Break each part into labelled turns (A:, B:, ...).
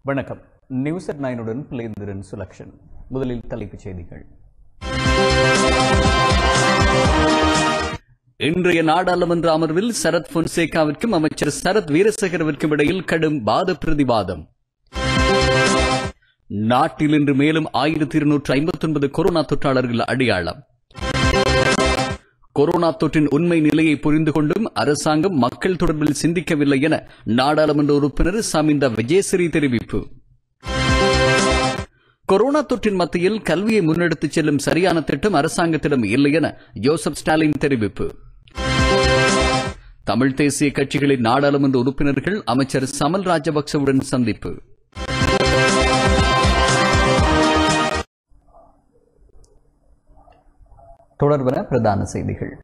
A: வணக்கம் news at நைனுடன் பிளேந்திரன் சுலக்ஷன் முதலில் தலைப்புச் செய்திகள் இன்றைய நாடாளுமன்ற அமர்வில் சரத் பொன்சேகாவிற்கும் அமைச்சர் சரத் வீரசேகரவிற்கும் இடையில் கடும் வாத பிரதிவாதம் நாட்டில் இன்று மேலும் ஆயிரத்தி இருநூற்று ஐம்பத்தி ஒன்பது கொரோனா தொற்றாளர்கள் அடையாளம் கொரோனா தொற்றின் உண்மை நிலையை புரிந்து கொண்டும் அரசாங்கம் மக்கள் தொடர்பில் சிந்திக்கவில்லை என நாடாளுமன்ற உறுப்பினர் சமிந்தா விஜயசிறி தெரிவிப்பு கொரோனா தொற்றின் மத்தியில் கல்வியை முன்னெடுத்துச் செல்லும் சரியான திட்டம் அரசாங்கத்திடம் இல்லை என ஜோசப் ஸ்டாலின் தெரிவிப்பு தமிழ் தேசிய கட்சிகளின் நாடாளுமன்ற உறுப்பினர்கள் அமைச்சர் சமல் ராஜபக்சவுடன் சந்திப்பு தொடர்பன பிரதான செய்திகள்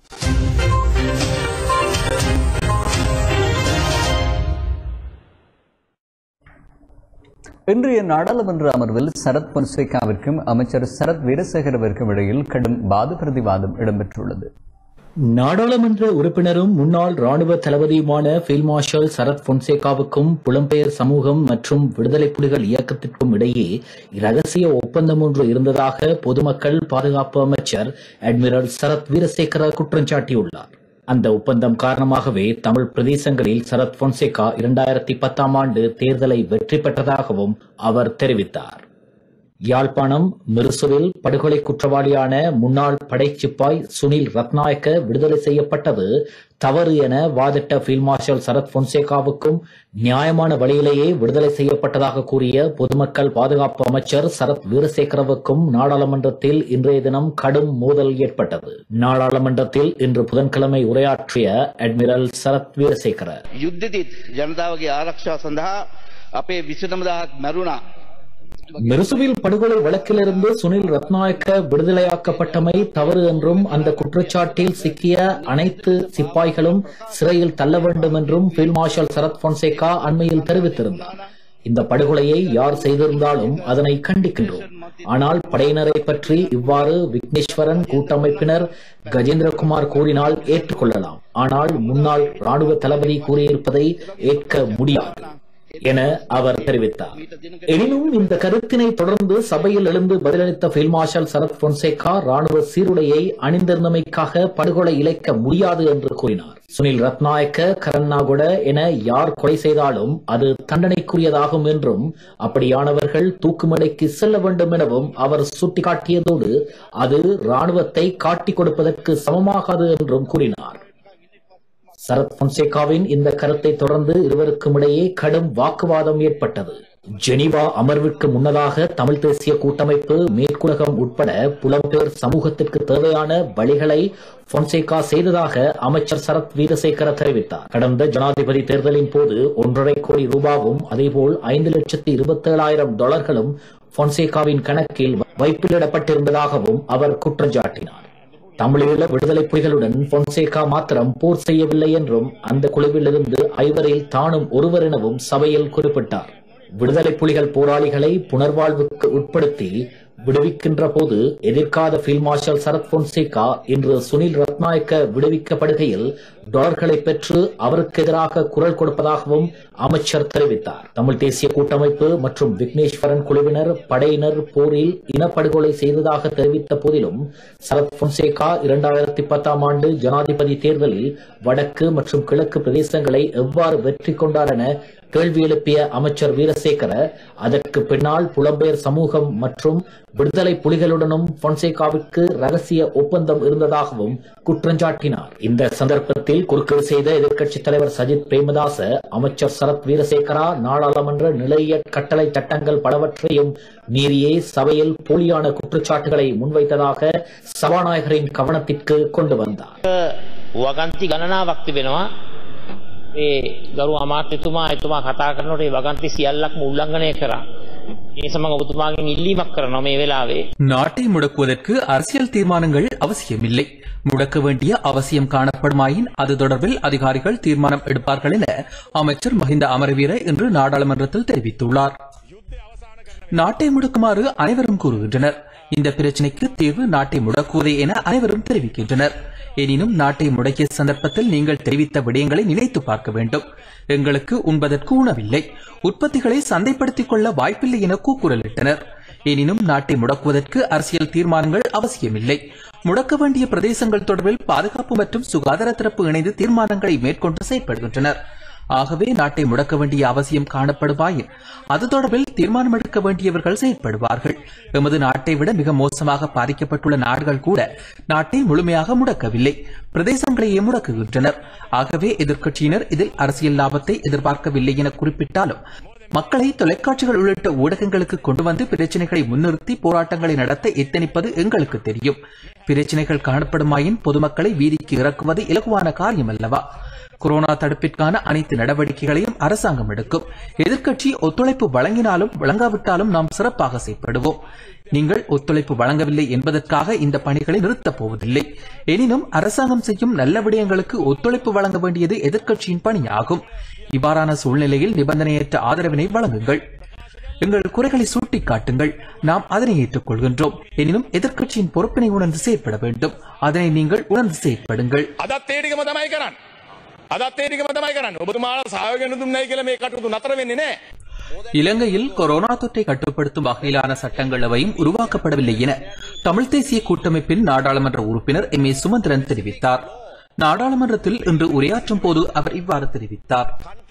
A: இன்றைய நாடாளுமன்ற அமர்வில் சரத் பொன்சேகாவிற்கும் அமைச்சர் சரத் வீரசேகரவிற்கும் இடையில் கடும் வாத பிரதிவாதம் இடம்பெற்றுள்ளது
B: நாடாளுமன்ற உறுப்பினரும் முன்னாள் ராணுவ தளபதியுமான ஃபீல்ட் மார்ஷல் சரத் பொன்சேகாவுக்கும் புலம்பெயர் சமூகம் மற்றும் விடுதலை புலிகள் இயக்கத்திற்கும் இடையே இரகசிய ஒப்பந்தம் ஒன்று இருந்ததாக பொதுமக்கள் பாதுகாப்பு அமைச்சர் அட்மிரல் சரத் வீரசேகர குற்றம் சாட்டியுள்ளார் அந்த ஒப்பந்தம் காரணமாகவே தமிழ் பிரதேசங்களில் சரத் பொன்சேகா இரண்டாயிரத்தி பத்தாம் ஆண்டு தேர்தலை வெற்றி பெற்றதாகவும் அவர் தெரிவித்தார் யாழ்ப்பாணம் மிருசுவில் படுகொலை குற்றவாளியான முன்னாள் படைச்சிப்பாய் சுனில் ரத்நாயக்க விடுதலை செய்யப்பட்டது தவறு என வாதிட்ட ஃபீல்ட் மார்ஷல் சரத் பொன்சேகாவுக்கும் நியாயமான வழியிலேயே விடுதலை செய்யப்பட்டதாக கூறிய பொதுமக்கள் பாதுகாப்பு அமைச்சர் சரத் வீரசேகரவுக்கும் நாடாளுமன்றத்தில் இன்றைய தினம் கடும் மோதல் ஏற்பட்டது நாடாளுமன்றத்தில் இன்று புதன்கிழமை உரையாற்றிய அட்மிரல் சரத் வீரசேகர
C: යුද්ධතිත් ජනතාවගේ ආරක්ෂාව සඳහා අපේ විසනමදහක් මැරුණා.
B: மிருசுவில் படுகொலை வழக்கிலிருந்து சுனில் ரத்நாயக்க விடுதலையாக்கப்பட்டமை தவறு என்றும் அந்த குற்றச்சாட்டில் சிக்கிய அனைத்து சிப்பாய்களும் சிறையில் தள்ள வேண்டும் என்றும் ஃபீல்ட் மார்ஷல் சரத் பொன்சேகா அண்மையில் தெரிவித்திருந்தார் இந்த படுகொலையை யார் செய்திருந்தாலும் அதனை கண்டிக்கின்றோம் ஆனால் படையினரை பற்றி இவ்வாறு விக்னேஸ்வரன் கூட்டமைப்பினர் கஜேந்திரகுமார் கூறினால் ஏற்றுக்கொள்ளலாம் ஆனால் முன்னாள் ராணுவ தளபதி கூறியிருப்பதை ஏற்க முடியாது என அவர் தெரிவித்தார் எனினும் இந்த கருத்தினை தொடர்ந்து சபையில் எழுந்து பதிலளித்த ஃபீல்ட் மார்ஷல் சரத் பொன்சேகா ராணுவ சீருடையை அணிந்திருந்தமைக்காக படுகொலை இழைக்க முடியாது என்று கூறினார் சுனில் ரத்நாயக்க கரன்னாகுட என யார் கொலை செய்தாலும் அது தண்டனைக்குரியதாகும் என்றும் அப்படியானவர்கள் தூக்குமடைக்கு செல்ல வேண்டும் எனவும் அவர் சுட்டிக்காட்டியதோடு அது ராணுவத்தை காட்டிக் கொடுப்பதற்கு சமமாகாது என்றும் கூறினார் சரத் பொன்சேகாவின் இந்த கருத்தை தொடர்ந்து இருவருக்கும் இடையே கடும் வாக்குவாதம் ஏற்பட்டது ஜெனீவா அமர்விற்கு முன்னதாக தமிழ் தேசிய கூட்டமைப்பு மேற்குலகம் உட்பட புலம்பெயர் சமூகத்திற்கு தேவையான வழிகளை பொன்சேகா செய்ததாக அமைச்சர் சரத் வீரசேகர தெரிவித்தார் கடந்த ஜனாதிபதி தேர்தலின் போது ஒன்றரை கோடி ரூபாவும் அதேபோல் ஐந்து லட்சத்தி இருபத்தி ஏழாயிரம் டாலர்களும் பொன்சேகாவின் கணக்கில் வைப்பிலிடப்பட்டிருந்ததாகவும் அவர் குற்றம் சாட்டினார் தமிழீழ விடுதலை புலிகளுடன் பொன்சேகா மாத்திரம் போர் செய்யவில்லை என்றும் அந்த குழுவிலிருந்து ஐவரில் தானும் ஒருவர் எனவும் சபையில் குறிப்பிட்டார் விடுதலை புலிகள் போராளிகளை புனர்வாழ்வுக்கு உட்படுத்தி விடுவிக்கின்ற போது எதிர்க்காத ஃபீல்ட் மார்ஷல் சரத் பொன்சேகா இன்று சுனில் ரத்நாயக்க விடுவிக்கப்படுகையில் டாலர்களை பெற்று அவருக்கு எதிராக குரல் கொடுப்பதாகவும் அமைச்சர் தெரிவித்தார் தமிழ் தேசிய கூட்டமைப்பு மற்றும் விக்னேஸ்வரன் குழுவினர் படையினர் போரில் இனப்படுகொலை செய்ததாக தெரிவித்த போதிலும் சரத் பொன்சேகா இரண்டாயிரத்தி பத்தாம் ஆண்டு ஜனாதிபதி தேர்தலில் வடக்கு மற்றும் கிழக்கு பிரதேசங்களை எவ்வாறு வெற்றி கொண்டார் என கேள்வி எழுப்பிய அமைச்சர் வீரசேகர அதற்கு பின்னால் புலம்பெயர் சமூகம் மற்றும் விடுதலை புலிகளுடனும் பொன்சேகாவிற்கு ரகசிய ஒப்பந்தம் இருந்ததாகவும் குற்றஞ்சாட்டினார் இந்த சந்தர்ப்பத்தில் குறுக்கீடு செய்த எதிர்க்கட்சித் தலைவர் சஜித் பிரேமதாச அமைச்சர் சரத் வீரசேகரா நாடாளுமன்ற நிலைய கட்டளை சட்டங்கள் பலவற்றையும் மீறியே சபையில் போலியான குற்றச்சாட்டுகளை முன்வைத்ததாக சபாநாயகரின் கவனத்திற்கு கொண்டு வந்தார்
D: වගන්ති ගණනාවක් තිබෙනවා ඒ ගරු අමාත්‍යතුමා එතුමා කතා කරනට ඒ වගන්ති සියල්ලක්ම උල්ලංඝනය කරා. ඒ සමඟ ඔබතුමාගෙන් ඉල්ලීමක් කරනවා මේ වෙලාවේ
E: நாட்டை முடக்குவதற்கு அரசியல் தீர்மானங்கள் அவசியமில்லை முடக்க வேண்டிய அவசியம் காணப்படுமாயின் அது தொடர்பில் அதிகாரிகள் தீர்மானம் எடுப்பார்கள் என அமைச்சர் மஹிந்த அமரவீர இன்று நாடாளுமன்றத்தில் தெரிவித்துள்ளார் நாட்டை முடக்குமாறு அனைவரும் கூறுகின்றனர் இந்த பிரச்சினைக்கு தீர்வு நாட்டை முடக்குவதே என அனைவரும் தெரிவிக்கின்றனர் எனினும் நாட்டை முடக்கிய சந்தர்ப்பத்தில் நீங்கள் தெரிவித்த விடயங்களை நினைத்து பார்க்க வேண்டும் எங்களுக்கு உண்பதற்கு உணவில்லை உற்பத்திகளை சந்தைப்படுத்திக் கொள்ள வாய்ப்பில்லை என கூக்குரலிட்டனர் எனினும் நாட்டை முடக்குவதற்கு அரசியல் தீர்மானங்கள் அவசியமில்லை முடக்க வேண்டிய பிரதேசங்கள் தொடர்பில் பாதுகாப்பு மற்றும் சுகாதார தரப்பு இணைந்து தீர்மானங்களை மேற்கொண்டு செயற்படுகின்றனர் ஆகவே நாட்டை முடக்க வேண்டிய அவசியம் காணப்படுவாயின் அது தொடர்பில் தீர்மானம் எடுக்க வேண்டியவர்கள் செயற்படுவார்கள் எமது நாட்டை விட மிக மோசமாக பாதிக்கப்பட்டுள்ள நாடுகள் கூட நாட்டை முழுமையாக முடக்கவில்லை பிரதேசங்களையே முடக்குகின்றனர் ஆகவே எதிர்க்கட்சியினர் இதில் அரசியல் லாபத்தை எதிர்பார்க்கவில்லை என குறிப்பிட்டாலும் மக்களை தொலைக்காட்சிகள் உள்ளிட்ட ஊடகங்களுக்கு கொண்டு வந்து பிரச்சனைகளை முன்னிறுத்தி போராட்டங்களை நடத்த எத்தனிப்பது எங்களுக்கு தெரியும் பிரச்சனைகள் காணப்படுமாயின் பொதுமக்களை வீதிக்கு இறக்குவது இலகுவான காரியம் அல்லவா கொரோனா தடுப்பிற்கான அனைத்து நடவடிக்கைகளையும் அரசாங்கம் எடுக்கும் எதிர்க்கட்சி ஒத்துழைப்பு வழங்கினாலும் வழங்காவிட்டாலும் நாம் சிறப்பாக செயல்படுவோம் நீங்கள் ஒத்துழைப்பு வழங்கவில்லை என்பதற்காக இந்த பணிகளை நிறுத்தப் போவதில்லை எனினும் அரசாங்கம் செய்யும் நல்ல விடயங்களுக்கு ஒத்துழைப்பு வழங்க வேண்டியது எதிர்க்கட்சியின் பணியாகும் இவ்வாறான சூழ்நிலையில் நிபந்தனையற்ற ஆதரவினை வழங்குங்கள் எங்கள் குறைகளை சுட்டிக்காட்டுங்கள் நாம் அதனை ஏற்றுக்கொள்கின்றோம் எனினும் எதிர்க்கட்சியின் பொறுப்பினை உணர்ந்து செயற்பட வேண்டும் அதனை நீங்கள் உணர்ந்து செயற்படுங்கள்
F: අදත් ඒටිකම තමයි කරන්න. අදත් ඒටිකම තමයි කරන්න ඔබතුමාල සායගෙන දුන්නයි කියල මේ කටයුතු නතර වෙන්නේ නෑ.
E: இலங்கையில் கொரோனா தொற்றை கட்டுப்படுத்தும் வகையிலான சட்டங்கள் எவையும் உருவாக்கப்படவில்லை என தமிழ் தேசிய கூட்டமைப்பின் நாடாளுமன்ற உறுப்பினர் எம் ஏ சுமந்திரன் தெரிவித்தார் நாடாளுமன்றத்தில் இன்று உரையாற்றும் போது அவர் இவ்வாறு தெரிவித்தார்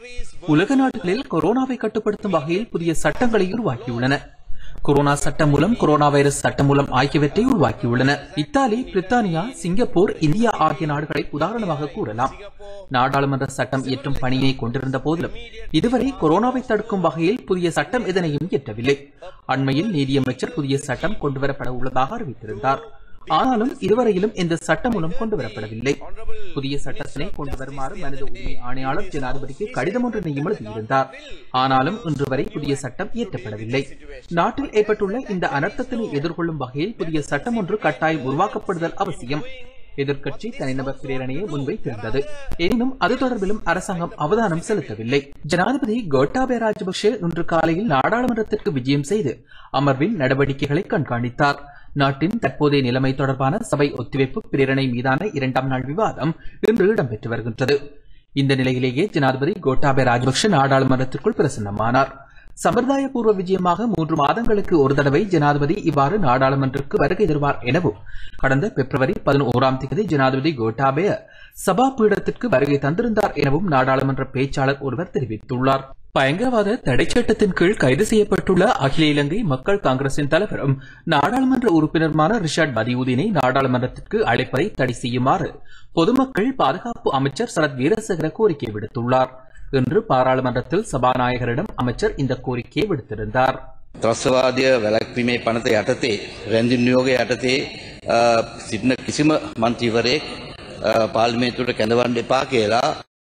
E: உலக நாடுகளில் கொரோனாவை கட்டுப்படுத்தும் வகையில் புதிய சட்டங்களை உருவாக்கியுள்ளன கொரோனா சட்டம் மூலம் கொரோனா வைரஸ் சட்டம் மூலம் ஆகியவற்றை உருவாக்கியுள்ளன இத்தாலி பிரித்தானியா சிங்கப்பூர் இந்தியா ஆகிய நாடுகளை உதாரணமாக கூறலாம் நாடாளுமன்ற சட்டம் இயற்றும் பணியை கொண்டிருந்த போதிலும் இதுவரை கொரோனாவை தடுக்கும் வகையில் புதிய சட்டம் எதனையும் இயற்றவில்லை அண்மையில் நீதியமைச்சர் புதிய சட்டம் கொண்டுவரப்பட உள்ளதாக அறிவித்திருந்தார் ஆனாலும் இதுவரையிலும் இந்த சட்டம் மூலம் கொண்டுவரப்படவில்லை புதிய சட்டத்தினை கொண்டு வருமாறு மனித உரிமை ஆணையாளர் ஜனாதிபதிக்கு கடிதம் ஒன்றினையும் எழுதியிருந்தார் ஆனாலும் இன்று வரை புதிய சட்டம் இயற்றப்படவில்லை நாட்டில் ஏற்பட்டுள்ள இந்த அனர்த்தத்தினை எதிர்கொள்ளும் வகையில் புதிய சட்டம் ஒன்று கட்டாயம் உருவாக்கப்படுதல் அவசியம் எதிர்க்கட்சி தனிநபர் பிரேரணையை முன்வைத்திருந்தது எனினும் அது தொடர்பிலும் அரசாங்கம் அவதானம் செலுத்தவில்லை ஜனாதிபதி கோட்டாபய ராஜபக்ஷ இன்று காலையில் நாடாளுமன்றத்திற்கு விஜயம் செய்து அமர்வின் நடவடிக்கைகளை கண்காணித்தார் நாட்டின் தற்போதைய நிலைமை தொடர்பான சபை ஒத்திவைப்பு பிரேரணை மீதான இரண்டாம் நாள் விவாதம் இன்று இடம்பெற்று வருகின்றது இந்த நிலையிலேயே ஜனாதிபதி கோட்டாபய ராஜபக்ஷ நாடாளுமன்றத்திற்குள் பிரசன்னமானார் சம்பிரதாயபூர்வ விஜயமாக மூன்று மாதங்களுக்கு ஒரு தடவை ஜனாதிபதி இவ்வாறு நாடாளுமன்றத்திற்கு வருகை தருவார் எனவும் கடந்த பிப்ரவரி பதினோராம் தேதி ஜனாதிபதி கோட்டாபய சபா பீடத்திற்கு வருகை தந்திருந்தார் எனவும் நாடாளுமன்ற பேச்சாளர் ஒருவர் தெரிவித்துள்ளார் பயங்கரவாத தடை சட்டத்தின் கீழ் கைது செய்யப்பட்டுள்ள அகில இலங்கை மக்கள் காங்கிரசின் தலைவரும் நாடாளுமன்ற உறுப்பினருமான ரிஷாட் பதியுதீனை நாடாளுமன்றத்திற்கு அழைப்பதை தடை செய்யுமாறு பொதுமக்கள் பாதுகாப்பு அமைச்சர் சரத் வீரசேகர கோரிக்கை விடுத்துள்ளார் இன்று பாராளுமன்றத்தில் சபாநாயகரிடம் அமைச்சர் இந்த கோரிக்கையை விடுத்திருந்தார்
C: ත්‍රස්වාදය වැලැක්වීමේ පනත යටතේ රැඳින් නියෝග යටතේ අ, සිටින කිසිම මන්ත්‍රීවරයෙක් අ, පාර්ලිමේන්තුවට කැඳවන්න එපා කියලා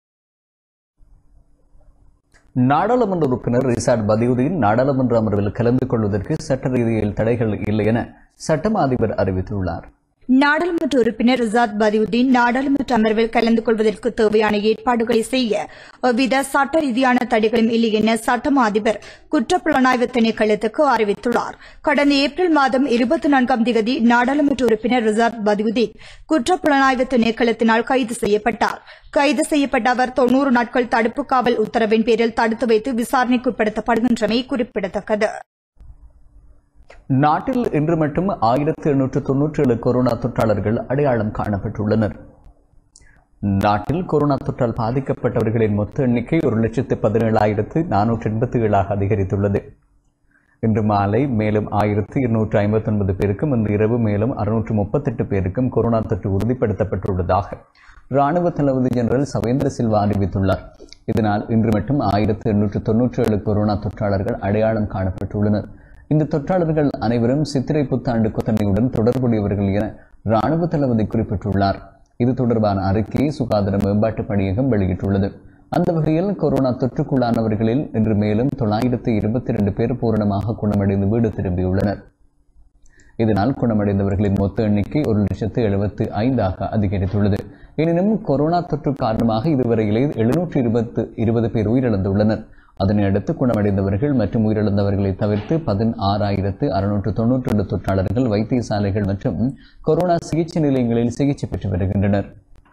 A: நாடாளுமன்ற உறுப்பினர் ரிசாட் பதியுதீன் நாடாளுமன்ற அமர்வில் கலந்து கொள்வதற்கு சட்ட ரீதியில் தடைகள் இல்லை என சட்டமா அதிபர் அறிவித்துள்ளார்
G: நாடாளுமன்ற உறுப்பினர் ரிசாத் பதியுதீன் நாடாளுமன்ற அமர்வில் கலந்து கொள்வதற்கு தேவையான ஏற்பாடுகளை செய்ய எவ்வித சட்ட ரீதியான தடைகளும் இல்லை என சட்டமா அதிபர் குற்றப்புலனாய்வு திணைக்களத்துக்கு அறிவித்துள்ளார் கடந்த ஏப்ரல் மாதம் இருபத்தி நான்காம் தேதி நாடாளுமன்ற உறுப்பினர் ரிசாத் பதியுதீன் குற்றப்புலனாய்வு திணைக்களத்தினால் கைது செய்யப்பட்டார் கைது செய்யப்பட்ட அவர் தொன்னூறு நாட்கள் தடுப்பு காவல் உத்தரவின் பேரில் தடுத்து வைத்து விசாரணைக்குட்படுத்தப்படுகின்றமை குறிப்பிடத்தக்கது
A: நாட்டில் இன்று மட்டும் ஆயிரத்து எண்ணூற்று தொன்னூற்றி ஏழு கொரோனா தொற்றாளர்கள் அடையாளம் காணப்பட்டுள்ளனர் நாட்டில் கொரோனா தொற்றால் பாதிக்கப்பட்டவர்களின் மொத்த எண்ணிக்கை ஒரு லட்சத்து பதினேழாயிரத்து நானூற்று எண்பத்தி ஏழாக அதிகரித்துள்ளது இன்று மாலை மேலும் ஆயிரத்து இருநூற்று ஐம்பத்தி ஒன்பது பேருக்கும் இன்று இரவு மேலும் அறுநூற்று முப்பத்தெட்டு பேருக்கும் கொரோனா தொற்று உறுதிப்படுத்தப்பட்டுள்ளதாக ராணுவ தளபதி ஜெனரல் சவேந்திர சில்வா அறிவித்துள்ளார் இதனால் இன்று மட்டும் ஆயிரத்து எண்ணூற்று தொன்னூற்றி ஏழு கொரோனா தொற்றாளர்கள் அடையாளம் காணப்பட்டுள்ளனர் இந்த தொற்றாளர்கள் அனைவரும் சித்திரை புத்தாண்டு கொத்தனையுடன் தொடர்புடையவர்கள் என ராணுவ தளபதி குறிப்பிட்டுள்ளார் இது தொடர்பான அறிக்கையை சுகாதார மேம்பாட்டு பணியகம் வெளியிட்டுள்ளது அந்த வகையில் கொரோனா தொற்றுக்குள்ளானவர்களில் இன்று மேலும் தொள்ளாயிரத்து இருபத்தி இரண்டு பேர் பூரணமாக குணமடைந்து வீடு திரும்பியுள்ளனர் இதனால் குணமடைந்தவர்களின் மொத்த எண்ணிக்கை ஒரு லட்சத்து எழுபத்து ஐந்தாக அதிகரித்துள்ளது எனினும் கொரோனா தொற்று காரணமாக இதுவரையிலே எழுநூற்று இருபத்து இருபது பேர் உயிரிழந்துள்ளனர் அதனை அடுத்து குணமடைந்தவர்கள் மற்றும் உயிரிழந்தவர்களை தவிர்த்து பதினாறாயிரத்து அறுநூற்று தொன்னூற்றி ரெண்டு தொற்றாளர்கள் வைத்தியசாலைகள் மற்றும் கொரோனா சிகிச்சை நிலையங்களில் சிகிச்சை பெற்று வருகின்றனர்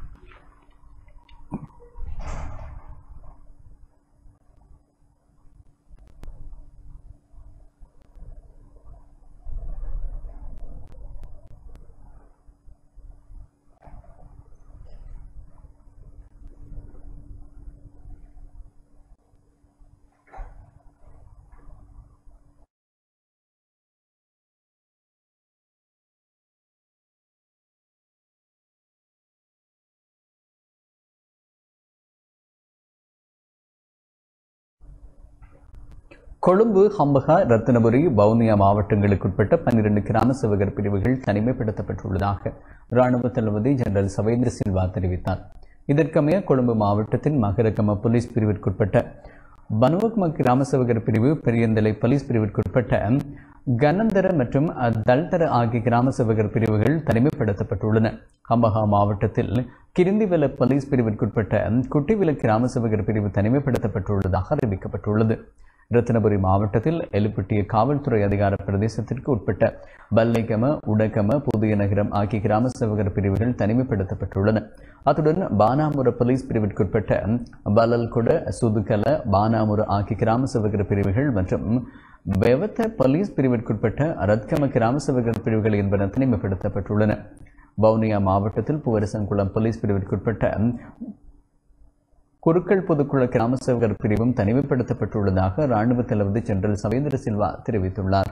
A: கொழும்பு ஹம்பகா ரத்தினபுரி வவுனியா மாவட்டங்களுக்குட்பட்ட பன்னிரண்டு கிராம சேவகர் பிரிவுகள் தனிமைப்படுத்தப்பட்டுள்ளதாக ராணுவ தளபதி ஜெனரல் சவேந்திர சில்வா தெரிவித்தார் இதற்கமைய கொழும்பு மாவட்டத்தின் மகரகம போலீஸ் பிரிவிற்குட்பட்ட பனுவக்ம கிராம சேவகர் பிரிவு பெரியந்தலை போலீஸ் பிரிவிற்குட்பட்ட கனந்தர மற்றும் தல்தர ஆகிய கிராம சேவகர் பிரிவுகள் தனிமைப்படுத்தப்பட்டுள்ளன ஹம்பகா மாவட்டத்தில் கிரிந்திவெல போலீஸ் பிரிவிற்குட்பட்ட குட்டிவில கிராம சேவகர் பிரிவு தனிமைப்படுத்தப்பட்டுள்ளதாக அறிவிக்கப்பட்டுள்ளது ரத்தினபுரி மாவட்டத்தில் எலுப்பிட்டிய காவல்துறை அதிகார பிரதேசத்திற்கு உட்பட்ட பல்லைகம உடகம புதிய நகரம் ஆகிய கிராம சேவகர் பிரிவுகள் தனிமைப்படுத்தப்பட்டுள்ளன அத்துடன் பானாமுர போலீஸ் பிரிவிற்குட்பட்ட பலல்குட சுதுகல பானாமுர ஆகிய கிராம சேவகர் பிரிவுகள் மற்றும் வெவத்த போலீஸ் பிரிவிற்குட்பட்ட ரத்கம கிராம சேவகர் பிரிவுகள் என்பன தனிமைப்படுத்தப்பட்டுள்ளன வவுனியா மாவட்டத்தில் புவரசங்குளம் போலீஸ் பிரிவிற்குட்பட்ட குருக்கள் பொதுக்குழு கிராம சேவகர் பிரிவும் தனிமைப்படுத்தப்பட்டுள்ளதாக ராணுவ தளபதி ஜெனரல் சவேந்திர சில்வா தெரிவித்துள்ளார்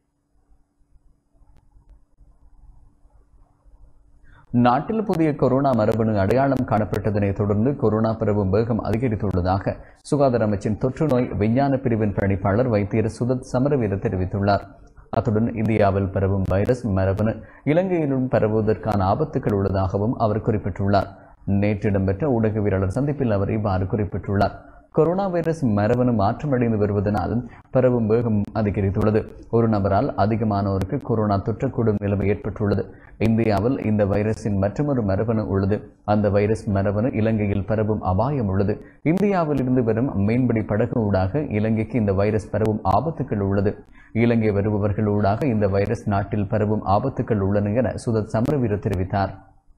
A: நாட்டில் புதிய கொரோனா மரபணு அடையாளம் காணப்பட்டதனை தொடர்ந்து கொரோனா பரவும் வேகம் அதிகரித்துள்ளதாக சுகாதார அமைச்சின் தொற்று நோய் விஞ்ஞான பிரிவின் பணிப்பாளர் வைத்தியர் சுதத் சமரவீர தெரிவித்துள்ளார் அத்துடன் இந்தியாவில் பரவும் வைரஸ் மரபணு இலங்கையிலும் பரவுவதற்கான ஆபத்துகள் உள்ளதாகவும் அவர் குறிப்பிட்டுள்ளார் நேற்று இடம்பெற்ற ஊடகவியலாளர் சந்திப்பில் அவர் இவ்வாறு குறிப்பிட்டுள்ளார் கொரோனா வைரஸ் மரபணு மாற்றமடைந்து வருவதனால் பரவும் வேகம் அதிகரித்துள்ளது ஒரு நபரால் அதிகமானோருக்கு கொரோனா தொற்றக்கூடும் நிலைமை ஏற்பட்டுள்ளது இந்தியாவில் இந்த வைரஸின் மற்றொரு மரபணு உள்ளது அந்த வைரஸ் மரபணு இலங்கையில் பரவும் அபாயம் உள்ளது இந்தியாவில் இருந்து வரும் மீன்பிடி படகு ஊடாக இலங்கைக்கு இந்த வைரஸ் பரவும் ஆபத்துக்கள் உள்ளது இலங்கை வருபவர்கள் ஊடாக இந்த வைரஸ் நாட்டில் பரவும் ஆபத்துக்கள் உள்ளன என சுதத் சமரவீர தெரிவித்தார்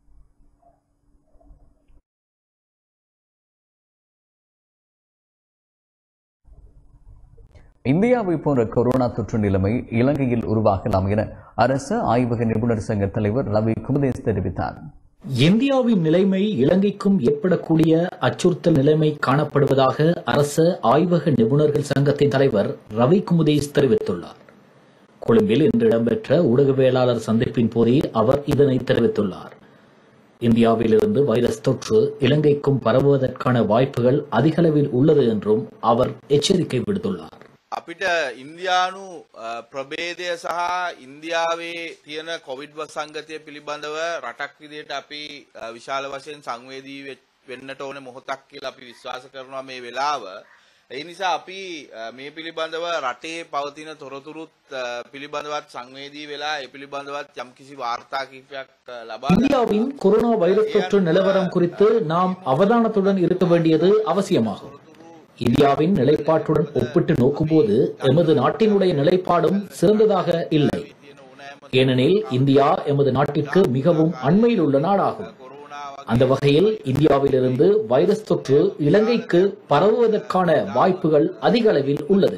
A: இந்தியாவை போன்ற கொரோனா தொற்று நிலைமை இலங்கையில் உருவாகலாம் என அரசு ஆய்வக நிபுணர் சங்க தலைவர் ரவி குமுதேஷ் தெரிவித்தார்
B: இந்தியாவின் நிலைமை இலங்கைக்கும் ஏற்படக்கூடிய அச்சுறுத்தல் நிலைமை காணப்படுவதாக அரச ஆய்வக நிபுணர்கள் சங்கத்தின் தலைவர் ரவி குமுதேஷ் தெரிவித்துள்ளார் கொழும்பில் இன்று இடம்பெற்ற ஊடகவியலாளர் சந்திப்பின் போதே அவர் இதனை தெரிவித்துள்ளார் இந்தியாவிலிருந்து வைரஸ் தொற்று இலங்கைக்கும் பரவுவதற்கான வாய்ப்புகள் அதிகளவில் உள்ளது என்றும் அவர் எச்சரிக்கை விடுத்துள்ளார்
H: අපිට ඉන්දයානු ප්‍රබේදය සහ ඉන්දියාවේ තියෙන කොවිඩ් සංගතය පිළිබඳව රටක් විදියට අපි අ, විශාල වශයෙන් සංවේදී වෙ- වෙන්නට ඕන මොහොතක් කියලා අපි විශ්වාස කරනවා මේ වෙලාව. ඒ නිසා අපි අ, මේ පිළිබඳව රටේ පවතින තොරතුරුත් අ, පිළිබඳවත් සංවේදී වෙලා ඒ පිළිබඳවත් යම්කිසි වාර්තා කිහිපයක් අ, ලබා ගන්න.
B: இந்தியாவின் கொரோனா வைரஸ் தொற்று நிலவரம் குறித்து நாம் அவதானத்துடன் இருக்க வேண்டியது அவசியமாகும் இந்தியாவின் நிலைப்பாட்டுடன் ஒப்பிட்டு நோக்கும்போது எமது நாட்டினுடைய நிலைப்பாடும் சிறந்ததாக இல்லை ஏனெனில் இந்தியா எமது நாட்டிற்கு மிகவும் அண்மையில் உள்ள நாடாகும் அந்த வகையில் இந்தியாவிலிருந்து வைரஸ் தொற்று இலங்கைக்கு பரவுவதற்கான வாய்ப்புகள் அதிக அளவில் உள்ளது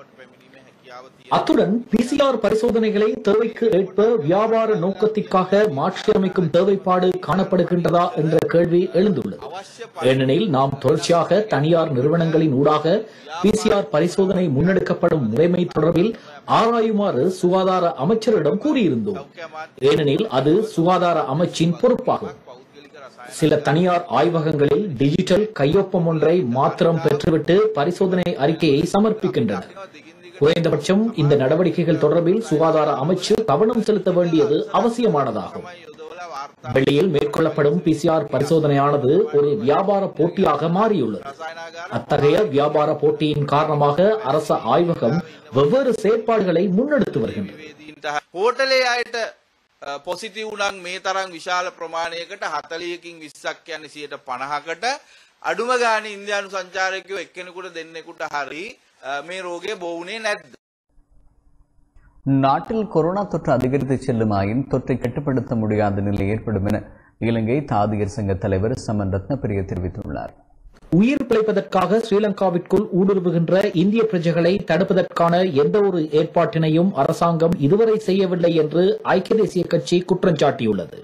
B: அத்துடன் பிசிஆர் பரிசோதனைகளை தேவைக்கு ஏற்ப வியாபார நோக்கத்திற்காக மாற்றியமைக்கும் தேவைப்பாடு காணப்படுகின்றதா என்ற கேள்வி எழுந்துள்ளது ஏனெனில் நாம் தொடர்ச்சியாக தனியார் நிறுவனங்களின் ஊடாக பிசிஆர் பரிசோதனை முன்னெடுக்கப்படும் முறைமை தொடர்பில் ஆராயுமாறு சுகாதார அமைச்சரிடம் கூறியிருந்தோம் ஏனெனில் அது சுகாதார அமைச்சின் பொறுப்பாகும் சில தனியார் ஆய்வகங்களில் டிஜிட்டல் கையொப்பம் ஒன்றை மாத்திரம் பெற்றுவிட்டு பரிசோதனை அறிக்கையை சமர்ப்பிக்கின்றனர் குறைந்தபட்சம் இந்த நடவடிக்கைகள் தொடர்பில் சுகாதார அமைச்சு கவனம் செலுத்த வேண்டியது அவசியமானதாகும் வெளியில் மேற்கொள்ளப்படும் பிசிஆர் பரிசோதனையானது ஒரு வியாபார போட்டியாக மாறியுள்ளது அத்தகைய வியாபார போட்டியின் காரணமாக அரச ஆய்வகம் வெவ்வேறு செயற்பாடுகளை முன்னெடுத்து வருகின்றது
H: වේදීන්ට හෝටලේ අයට පොසිටි වුණන් මේ තරම් විශාල ප්‍රමාණයකට හතලියකින් විස්සක් යන්න සියට පණහකට අඩුම ගානේ ඉන්දියානු සංචාරකයෝ එක්කෙනෙකුට දෙන්නෙකුට හරි අ, මේ රෝගය බෝවුනේ නැද්ද?
A: நாட்டில் கொரோனா தொற்று அதிகரித்து செல்லுமாயின் தொற்றை கட்டுப்படுத்த முடியாத நிலை ஏற்படும் என இலங்கை தாதியர் சங்க தலைவர் சமன் ரத்னபிரிய தெரிவித்துள்ளார்
B: உயிர் பிழைப்பதற்காக ஸ்ரீலங்காவிற்குள் ஊடுருவுகின்ற இந்திய பிரஜைகளை தடுப்பதற்கான எந்த ஒரு ஏற்பாட்டினையும் அரசாங்கம் இதுவரை செய்யவில்லை என்று ஐக்கிய தேசிய கட்சி குற்றம் சாட்டியுள்ளது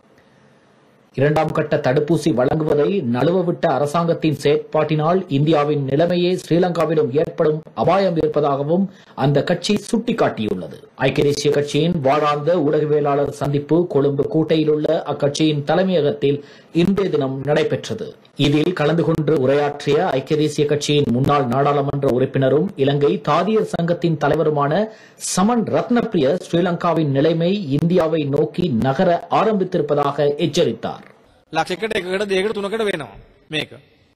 B: இரண்டாம் கட்ட தடுப்பூசி வழங்குவதை நழுவவிட்ட அரசாங்கத்தின் செயற்பாட்டினால் இந்தியாவின் நிலைமையே ஸ்ரீலங்காவிலும் ஏற்படும் அபாயம் இருப்பதாகவும் அந்த கட்சி சுட்டிக்காட்டியுள்ளது ஐக்கிய தேசிய கட்சியின் வாராந்த ஊடகவியலாளர் சந்திப்பு கொழும்பு கூட்டையில் உள்ள அக்கட்சியின் தலைமையகத்தில் இன்றைய தினம் நடைபெற்றது இதில் கலந்து கொண்டு உரையாற்றிய ஐக்கிய தேசிய கட்சியின் முன்னாள் நாடாளுமன்ற உறுப்பினரும் இலங்கை தாதியர் சங்கத்தின் தலைவருமான சமன் ரத்னப்பிரிய ஸ்ரீலங்காவின் நிலைமை இந்தியாவை நோக்கி நகர ஆரம்பித்திருப்பதாக எச்சரித்தார்
I: ලක්ෂකට එකකට දෙකට තුනකට වෙනවා මේක.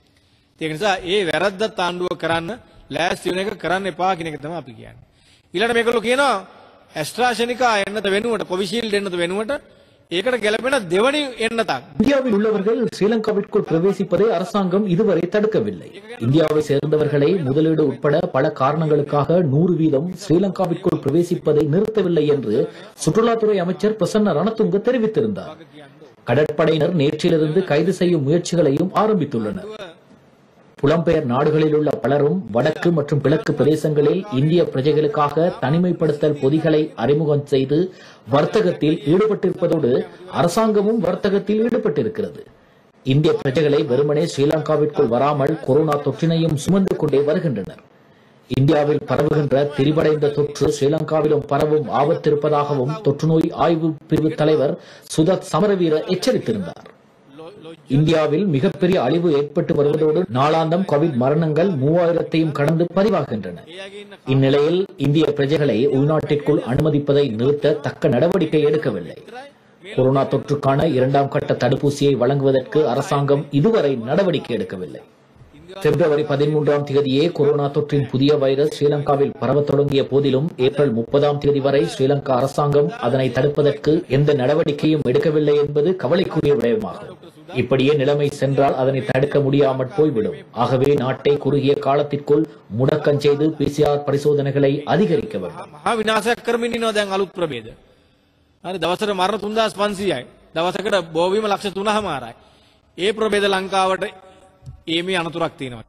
I: ඒක නිසා ඒ වැරද්දත් ආණ්ඩුව කරන්න ලෑස්ති වෙන එක කරන්න එපා කියන එක තමයි අපි කියන්නේ. ඊළඟට මේගොල්ලෝ කියනවා ඇස්ට්‍රාසෙනිකා එන්නත වෙනුවට කොවිෂීල්ඩ් එන්නත වෙනුවට ඒකට ගැලපෙන දෙවනි එන්නතක්
B: இந்தியாவில் உள்ளவர்கள் ஸ்ரீலங்காவிற்குள் பிரவேசிப்பதை அரசாங்கம் இதுவரை தடுக்கவில்லை இந்தியாவை சேர்ந்தவர்களை முதலீடு உட்பட பல காரணங்களுக்காக நூறு வீதம் ஸ்ரீலங்காவிற்குள் பிரவேசிப்பதை நிறுத்தவில்லை என்று சுற்றுலாத்துறை அமைச்சர் பிரசன்ன ரணதுங்க தெரிவித்திருந்தார் கடற்படையினர் நேற்றிலிருந்து கைது செய்யும் முயற்சிகளையும் ஆரம்பித்துள்ளனர் புலம்பெயர் நாடுகளில் உள்ள பலரும் வடக்கு மற்றும் கிழக்கு பிரதேசங்களில் இந்திய பிரஜைகளுக்காக தனிமைப்படுத்தல் பொதிகளை அறிமுகம் செய்து வர்த்தகத்தில் ஈடுபட்டிருப்பதோடு அரசாங்கமும் வர்த்தகத்தில் ஈடுபட்டிருக்கிறது இந்திய பிரஜைகளை வெறுமனே ஸ்ரீலங்காவிற்குள் வராமல் கொரோனா தொற்றினையும் சுமந்து கொண்டே வருகின்றனர் இந்தியாவில் பரவுகின்ற திரிவடைந்த தொற்று ஸ்ரீலங்காவிலும் பரவும் ஆபத்திருப்பதாகவும் தொற்றுநோய் ஆய்வு பிரிவு தலைவர் சுதத் சமரவீர எச்சரித்திருந்தார் இந்தியாவில் மிகப்பெரிய அழிவு ஏற்பட்டு வருவதோடு நாளாந்தம் கோவிட் மரணங்கள் மூவாயிரத்தையும் கடந்து பதிவாகின்றன இந்நிலையில் இந்திய பிரஜைகளை உள்நாட்டிற்குள் அனுமதிப்பதை நிறுத்த தக்க நடவடிக்கை எடுக்கவில்லை கொரோனா தொற்றுக்கான இரண்டாம் கட்ட தடுப்பூசியை வழங்குவதற்கு அரசாங்கம் இதுவரை நடவடிக்கை எடுக்கவில்லை பிப்ரவரி பதிமூன்றாம் தேதியே கொரோனா தொற்றின் புதிய வைரஸ் ஸ்ரீலங்காவில் பரவத் தொடங்கிய போதிலும் ஏப்ரல் முப்பதாம் தேதி வரை ஸ்ரீலங்கா அரசாங்கம் அதனை தடுப்பதற்கு எந்த நடவடிக்கையும் எடுக்கவில்லை என்பது கவலைக்குரிய விடயமாகும் இப்படியே நிலைமை சென்றால் அதனை தடுக்க முடியாமல் போய்விடும் ஆகவே நாட்டை குறுகிய காலத்திற்குள் முடக்கம் செய்து பிசிஆர் பரிசோதனைகளை அதிகரிக்க வேண்டும்
I: මහා විනාශයක් කරමින් ඉන්නවා දැන් අලුත් ප්‍රභේද. හරි දවසට මරණ 3500යි. දවසකට බෝවීම ලක්ෂ 3මාරයි. ඒ ප්‍රභේද ලංකාවට ඒමේ අනතුරක් තියෙනවා.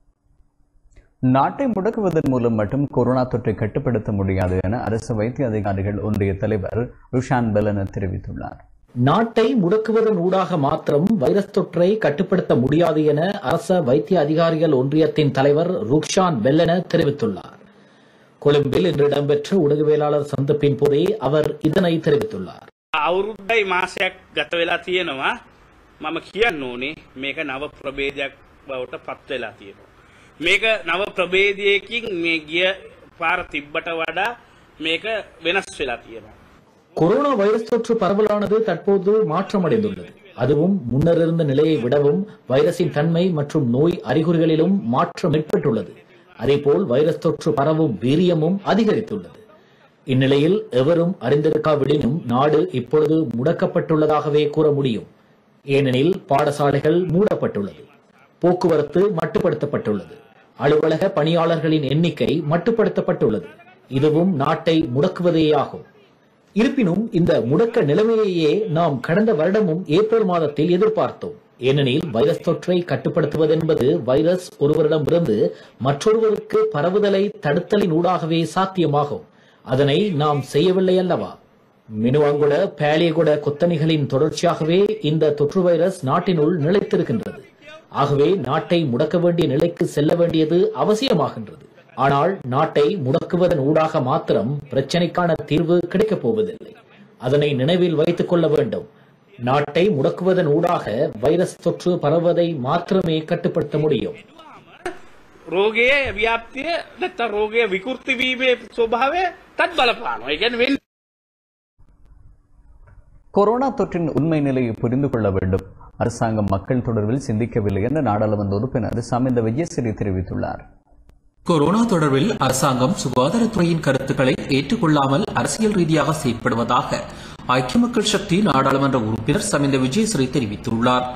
A: நாட்டை முடக்குவதன் மூலம் மட்டும் கொரோனா தொற்றை கட்டுப்படுத்த முடியாது என அரசு வைத்திய அதிகாரிகள் ஒன்றிய தலைவர் ருஷான் பெலன தெரிவித்துள்ளார்
B: நாட்டை முடக்குவதன் ஊடாக மாத்திரம் வைரஸ் தொற்றை கட்டுப்படுத்த முடியாது என அரச வைத்திய அதிகாரிகள் ஒன்றியத்தின் தலைவர் ருக்ஷான் பெல்லன தெரிவித்துள்ளார் கொழும்பில் இன்று இடம்பெற்ற ஊடகவியலாளர் சந்திப்பின் போதே அவர் இதனை தெரிவித்துள்ளார்
J: අවුරුද්දයි මාසයක් ගත වෙලා තියෙනවා මම කියන්න ඕනේ මේක නව ප්‍රබේදයක් බවට පත් වෙලා තියෙනවා. මේක නව ප්‍රබේදයකින් මේ ගිය පාර තිබ්බට වඩා මේක වෙනස් වෙලා තියෙනවා.
B: கொரோனா வைரஸ் தொற்று பரவலானது தற்போது மாற்றமடைந்துள்ளது அதுவும் முன்னர் இருந்த நிலையை விடவும் வைரஸின் தன்மை மற்றும் நோய் அறிகுறிகளிலும் மாற்றம் ஏற்பட்டுள்ளது அதேபோல் வைரஸ் தொற்று பரவும் வீரியமும் அதிகரித்துள்ளது இந்நிலையில் எவரும் அறிந்திருக்காவிடனும் நாடு இப்பொழுது முடக்கப்பட்டுள்ளதாகவே கூற முடியும் ஏனெனில் பாடசாலைகள் மூடப்பட்டுள்ளது போக்குவரத்து மட்டுப்படுத்தப்பட்டுள்ளது அலுவலக பணியாளர்களின் எண்ணிக்கை மட்டுப்படுத்தப்பட்டுள்ளது இதுவும் நாட்டை முடக்குவதேயாகும் இருப்பினும் இந்த முடக்க நிலைமையையே நாம் கடந்த வருடமும் ஏப்ரல் மாதத்தில் எதிர்பார்த்தோம் ஏனெனில் வைரஸ் தொற்றை கட்டுப்படுத்துவதென்பது வைரஸ் ஒருவரிடமிருந்து மற்றொருவருக்கு பரவுதலை தடுத்தலின் ஊடாகவே சாத்தியமாகும் அதனை நாம் செய்யவில்லை அல்லவா மினுவாங்குட பேலியகுட கொத்தணிகளின் தொடர்ச்சியாகவே இந்த தொற்று வைரஸ் நாட்டினுள் நிலைத்திருக்கின்றது ஆகவே நாட்டை முடக்க வேண்டிய நிலைக்கு செல்ல வேண்டியது அவசியமாகின்றது ஆனால் நாட்டை முடக்குவதன் ஊடாக மாத்திரம் பிரச்சனைக்கான தீர்வு கிடைக்கப் போவதில்லை அதனை நினைவில் வைத்துக் கொள்ள வேண்டும் நாட்டை முடக்குவதன் ஊடாக வைரஸ் தொற்று பரவுவதை மாத்திரமே கட்டுப்படுத்த முடியும்
J: රෝගයේ ව්‍යාප්තිය නැත්නම් රෝගය විකෘති වීමේ ස්වභාවය තත් බලපානවා. ඒ කියන්නේ වෙන්නේ
A: கொரோனா தொற்றின் உண்மை நிலையை புரிந்து கொள்ள வேண்டும் அரசாங்கம் மக்கள் தொடர்பில் சிந்திக்கவில்லை என்று நாடாளுமன்ற உறுப்பினர் சமிந்த விஜயசிறி தெரிவித்துள்ளார்
E: கொரோனா தொடர்பில் அரசாங்கம் சுகாதாரத்துறையின் கருத்துக்களை ஏற்றுக்கொள்ளாமல் அரசியல் ரீதியாக செயற்படுவதாக ஐக்கிய மக்கள் சக்தி நாடாளுமன்ற உறுப்பினர் சமிந்த விஜயசிறி தெரிவித்துள்ளார்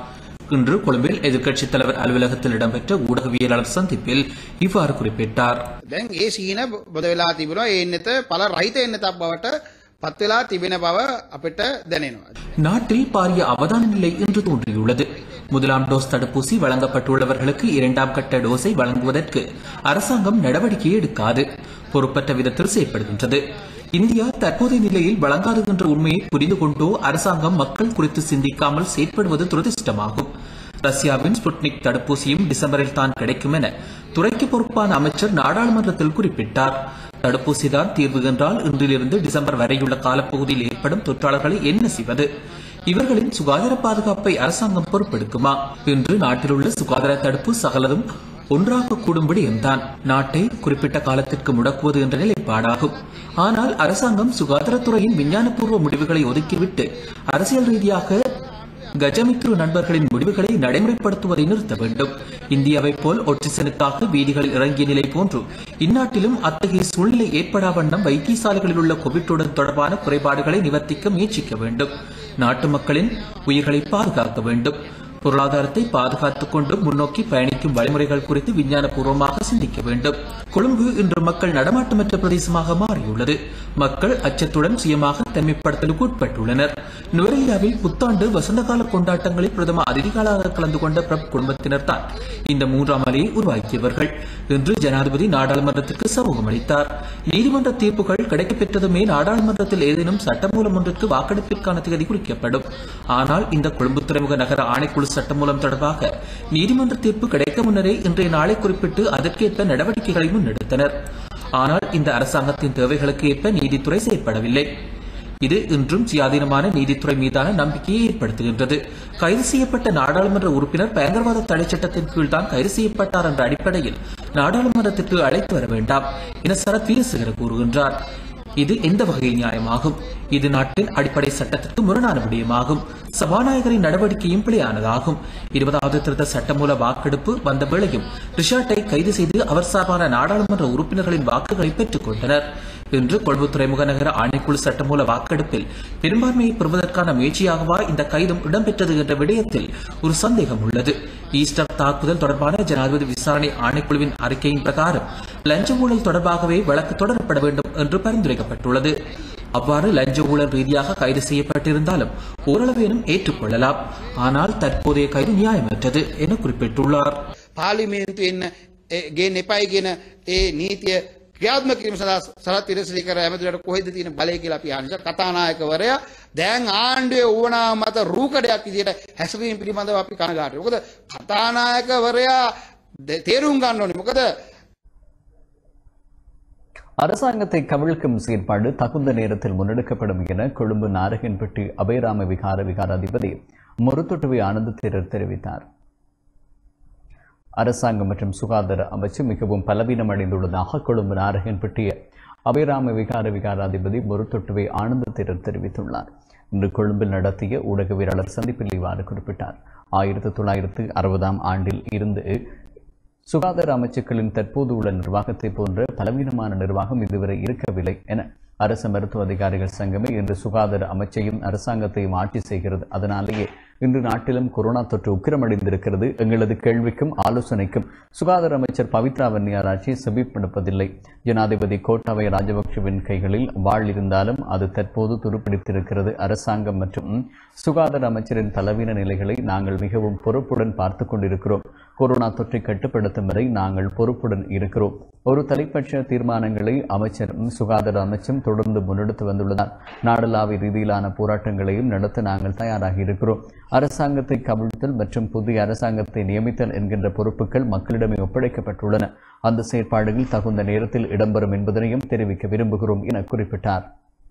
E: இன்று கொழும்பில் எதிர்க்கட்சித் தலைவர் அலுவலகத்தில் இடம்பெற்ற ஊடகவியலாளர் சந்திப்பில் இவ்வாறு குறிப்பிட்டார்
K: දැන් ඒ සීන බොද වෙලා තිබෙනවා ඒ එන්නත පල රහිත එන්නතක් බවට පත් වෙලා තිබෙන බව අපිට දැනෙනවා.
E: நாட்டில் பாரிய அவதான நிலை இன்று தோன்றியுள்ளது முதலாம் டோஸ் தடுப்பூசி வழங்கப்பட்டுள்ளவர்களுக்கு இரண்டாம் கட்ட டோஸை வழங்குவதற்கு அரசாங்கம் நடவடிக்கை எடுக்காது பொறுப்பற்ற விதத்தில் செயற்படுகின்றது இந்தியா தற்போதைய நிலையில் வழங்காது என்ற உண்மையை புரிந்து கொண்டோ அரசாங்கம் மக்கள் குறித்து சிந்திக்காமல் செயற்படுவது துரதிருஷ்டமாகும் ரஷ்யாவின் ஸ்புட்னிக் தடுப்பூசியும் டிசம்பரில் தான் கிடைக்கும் என துறைக்கு பொறுப்பான அமைச்சர் நாடாளுமன்றத்தில் குறிப்பிட்டார் தடுப்பூசி தான் தீர்வு என்றால் இன்றிலிருந்து டிசம்பர் வரையுள்ள காலப்பகுதியில் ஏற்படும் தொற்றாளர்களை என்ன செய்வது இவர்களின் சுகாதார பாதுகாப்பை அரசாங்கம் பொறுப்பெடுக்குமா இன்று நாட்டில் உள்ள சுகாதார தடுப்பு சகலதும் ஒன்றாக கூடும்படி என்றான் நாட்டை குறிப்பிட்ட காலத்திற்கு முடக்குவது என்ற நிலைப்பாடாகும் ஆனால் அரசாங்கம் சுகாதாரத்துறையின் விஞ்ஞானபூர்வ முடிவுகளை ஒதுக்கிவிட்டு அரசியல் ரீதியாக கஜமித்ரு நண்பர்களின் முடிவுகளை நடைமுறைப்படுத்துவதை நிறுத்த வேண்டும் இந்தியாவைப் போல் ஒட்சிசனுக்காக வீதிகளில் இறங்கிய நிலை போன்று இந்நாட்டிலும் அத்தகைய சூழ்நிலை ஏற்படா வண்ணம் வைத்தியசாலைகளில் உள்ள கோவிட்டுடன் தொடர்பான குறைபாடுகளை நிவர்த்திக்க முயற்சிக்க வேண்டும் நாட்டு மக்களின் உயிர்களை பாதுகாக்க வேண்டும் பொருளாதாரத்தை பாதுகாத்துக் கொண்டு முன்னோக்கி பயணிக்கும் வழிமுறைகள் குறித்து விஞ்ஞானபூர்வமாக சிந்திக்க வேண்டும் கொழும்பு இன்று மக்கள் நடமாட்டமற்ற பிரதேசமாக மாறியுள்ளது மக்கள் அச்சத்துடன் சுயமாக தனிமைப்படுத்தலுக்கு உட்பட்டுள்ளனர் நுவரேலியாவில் புத்தாண்டு வசந்தகால கொண்டாட்டங்களில் பிரதம அதிதிகளாக கலந்து கொண்ட பிரப் குடும்பத்தினர் தான் இந்த மூன்றாம் அலையை உருவாக்கியவர்கள் இன்று ஜனாதிபதி நாடாளுமன்றத்திற்கு சமூகம் அளித்தார் நீதிமன்ற தீர்ப்புகள் கிடைக்கப்பெற்றதுமே நாடாளுமன்றத்தில் ஏதேனும் சட்டமூலம் ஒன்றிற்கு வாக்கெடுப்பிற்கான தேதி குறிக்கப்படும் ஆனால் இந்த கொழும்பு துறைமுக நகர ஆணைக்குழு சட்டமூலம் தொடர்பாக நீதிமன்ற தீர்ப்பு கிடைக்க முன்னரே இன்றைய நாளை குறிப்பிட்டு அதற்கேற்ப நடவடிக்கைகளை முன்னெடுத்தனர் ஆனால் இந்த அரசாங்கத்தின் தேவைகளுக்கு ஏற்ப நீதித்துறை செயற்படவில்லை இது இன்றும் சுயாதீனமான நீதித்துறை மீதான நம்பிக்கையை ஏற்படுத்துகின்றது கைது செய்யப்பட்ட நாடாளுமன்ற உறுப்பினர் பயங்கரவாத தடை சட்டத்தின் கீழ் தான் கைது செய்யப்பட்டார் என்ற அடிப்படையில் நாடாளுமன்றத்திற்கு அழைத்து வர வேண்டாம் என சரத் வீரசேகர கூறுகின்றார் இது எந்த வகையில் நியாயமாகும் இது நாட்டின் அடிப்படை சட்டத்திற்கு முரணான விடயமாகும் சபாநாயகரின் நடவடிக்கையும் பிழையானதாகும் இருபதாவது திருத்த சட்டமூல வாக்கெடுப்பு வந்த வேளையும் ரிஷாட்டை கைது செய்து அவர் சார்பான நாடாளுமன்ற உறுப்பினர்களின் வாக்குகளை பெற்றுக் கொண்டனர் இன்று கொழும்பு துறைமுக நகர ஆணைக்குழு சட்டமூல வாக்கெடுப்பில் பெரும்பான்மையை பெறுவதற்கான முயற்சியாகவா இந்த கைதும் இடம்பெற்றது என்ற விடயத்தில் ஒரு சந்தேகம் உள்ளது ஈஸ்டர் தாக்குதல் தொடர்பான ஜனாதிபதி விசாரணை ஆணைக்குழுவின் அறிக்கையின் பிரகாரம் லஞ்ச ஊழல் தொடர்பாகவே வழக்கு தொடரப்பட வேண்டும் என்று பரிந்துரைக்கப்பட்டுள்ளது அவ்வாறு லஞ்ச ஊழல் ரீதியாக கைது செய்யப்பட்டிருந்தாலும் ஓரளவேனும் ஏற்றுக்கொள்ளலாம் ஆனால் தற்போதைய கைது நியாயமற்றது என குறிப்பிட்டுள்ளார்
K: පාලිමේන්තු එන්න ඒ- ගේන්න එපයි කියන ඒ නීතිය ක්‍රියාත්ම කිරීම සඳහා සරත් ඉරසිලිකර ඇමතිලට කොහෙද තියෙන බලය කියලා අපි අහන නිසා කතානායකවරයා දැන් ආණ්ඩුවේ ඕනා මත රූකඩයක් විදියට හැසිරීම පිළිබඳව අපි කනගාටුයි. මොකද කතානායකවරයා ද- තේරුම් ගන්න ඕනේ. මොකද
A: அரசாங்கத்தை கவிழ்க்கும் செயற்பாடு தகுந்த நேரத்தில் முன்னெடுக்கப்படும் என கொழும்பு நாரகன்பட்டி அபயராம விகார விகாராதிபதி முருத்தொட்டுவை ஆனந்த தேரர் தெரிவித்தார் அரசாங்கம் மற்றும் சுகாதார அமைச்சு மிகவும் பலவீனம் அடைந்துள்ளதாக கொழும்பு நாரகன்பட்டிய அபயராம விகார விகாராதிபதி முருத்தொட்டுவை ஆனந்த தேரர் தெரிவித்துள்ளார் இன்று கொழும்பில் நடத்திய ஊடகவியலாளர் சந்திப்பில் இவ்வாறு குறிப்பிட்டார் ஆயிரத்தி தொள்ளாயிரத்து அறுபதாம் ஆண்டில் இருந்து சுகாதார அமைச்சுக்களின் தற்போது உள்ள நிர்வாகத்தை போன்ற பலவீனமான நிர்வாகம் இதுவரை இருக்கவில்லை என அரசு மருத்துவ அதிகாரிகள் சங்கமே இன்று சுகாதார அமைச்சையும் அரசாங்கத்தையும் ஆட்சி செய்கிறது அதனாலேயே இன்று நாட்டிலும் கொரோனா தொற்று உக்கிரமடைந்திருக்கிறது எங்களது கேள்விக்கும் ஆலோசனைக்கும் சுகாதார அமைச்சர் பவித்ரா வன்னியாராட்சி செபிப்படுப்பதில்லை ஜனாதிபதி கோட்டாபய ராஜபக்ஷவின் கைகளில் வாழ் இருந்தாலும் அது தற்போது துருப்பிடித்திருக்கிறது அரசாங்கம் மற்றும் சுகாதார அமைச்சரின் பலவீன நிலைகளை நாங்கள் மிகவும் பொறுப்புடன் பார்த்து கொண்டிருக்கிறோம் கொரோனா தொற்றை கட்டுப்படுத்தும் வரை நாங்கள் பொறுப்புடன் இருக்கிறோம் ஒரு தலைப்பட்ச தீர்மானங்களை அமைச்சரும் சுகாதார அமைச்சும் தொடர்ந்து முன்னெடுத்து வந்துள்ளதால் நாடளாவிய ரீதியிலான போராட்டங்களையும் நடத்த நாங்கள் தயாராகி இருக்கிறோம் அரசாங்கத்தை கவிழ்த்தல் மற்றும் புதிய அரசாங்கத்தை நியமித்தல் என்கின்ற பொறுப்புகள் மக்களிடமே ஒப்படைக்கப்பட்டுள்ளன அந்த செயற்பாடுகள் தகுந்த நேரத்தில் இடம்பெறும் என்பதனையும் தெரிவிக்க விரும்புகிறோம் என குறிப்பிட்டார்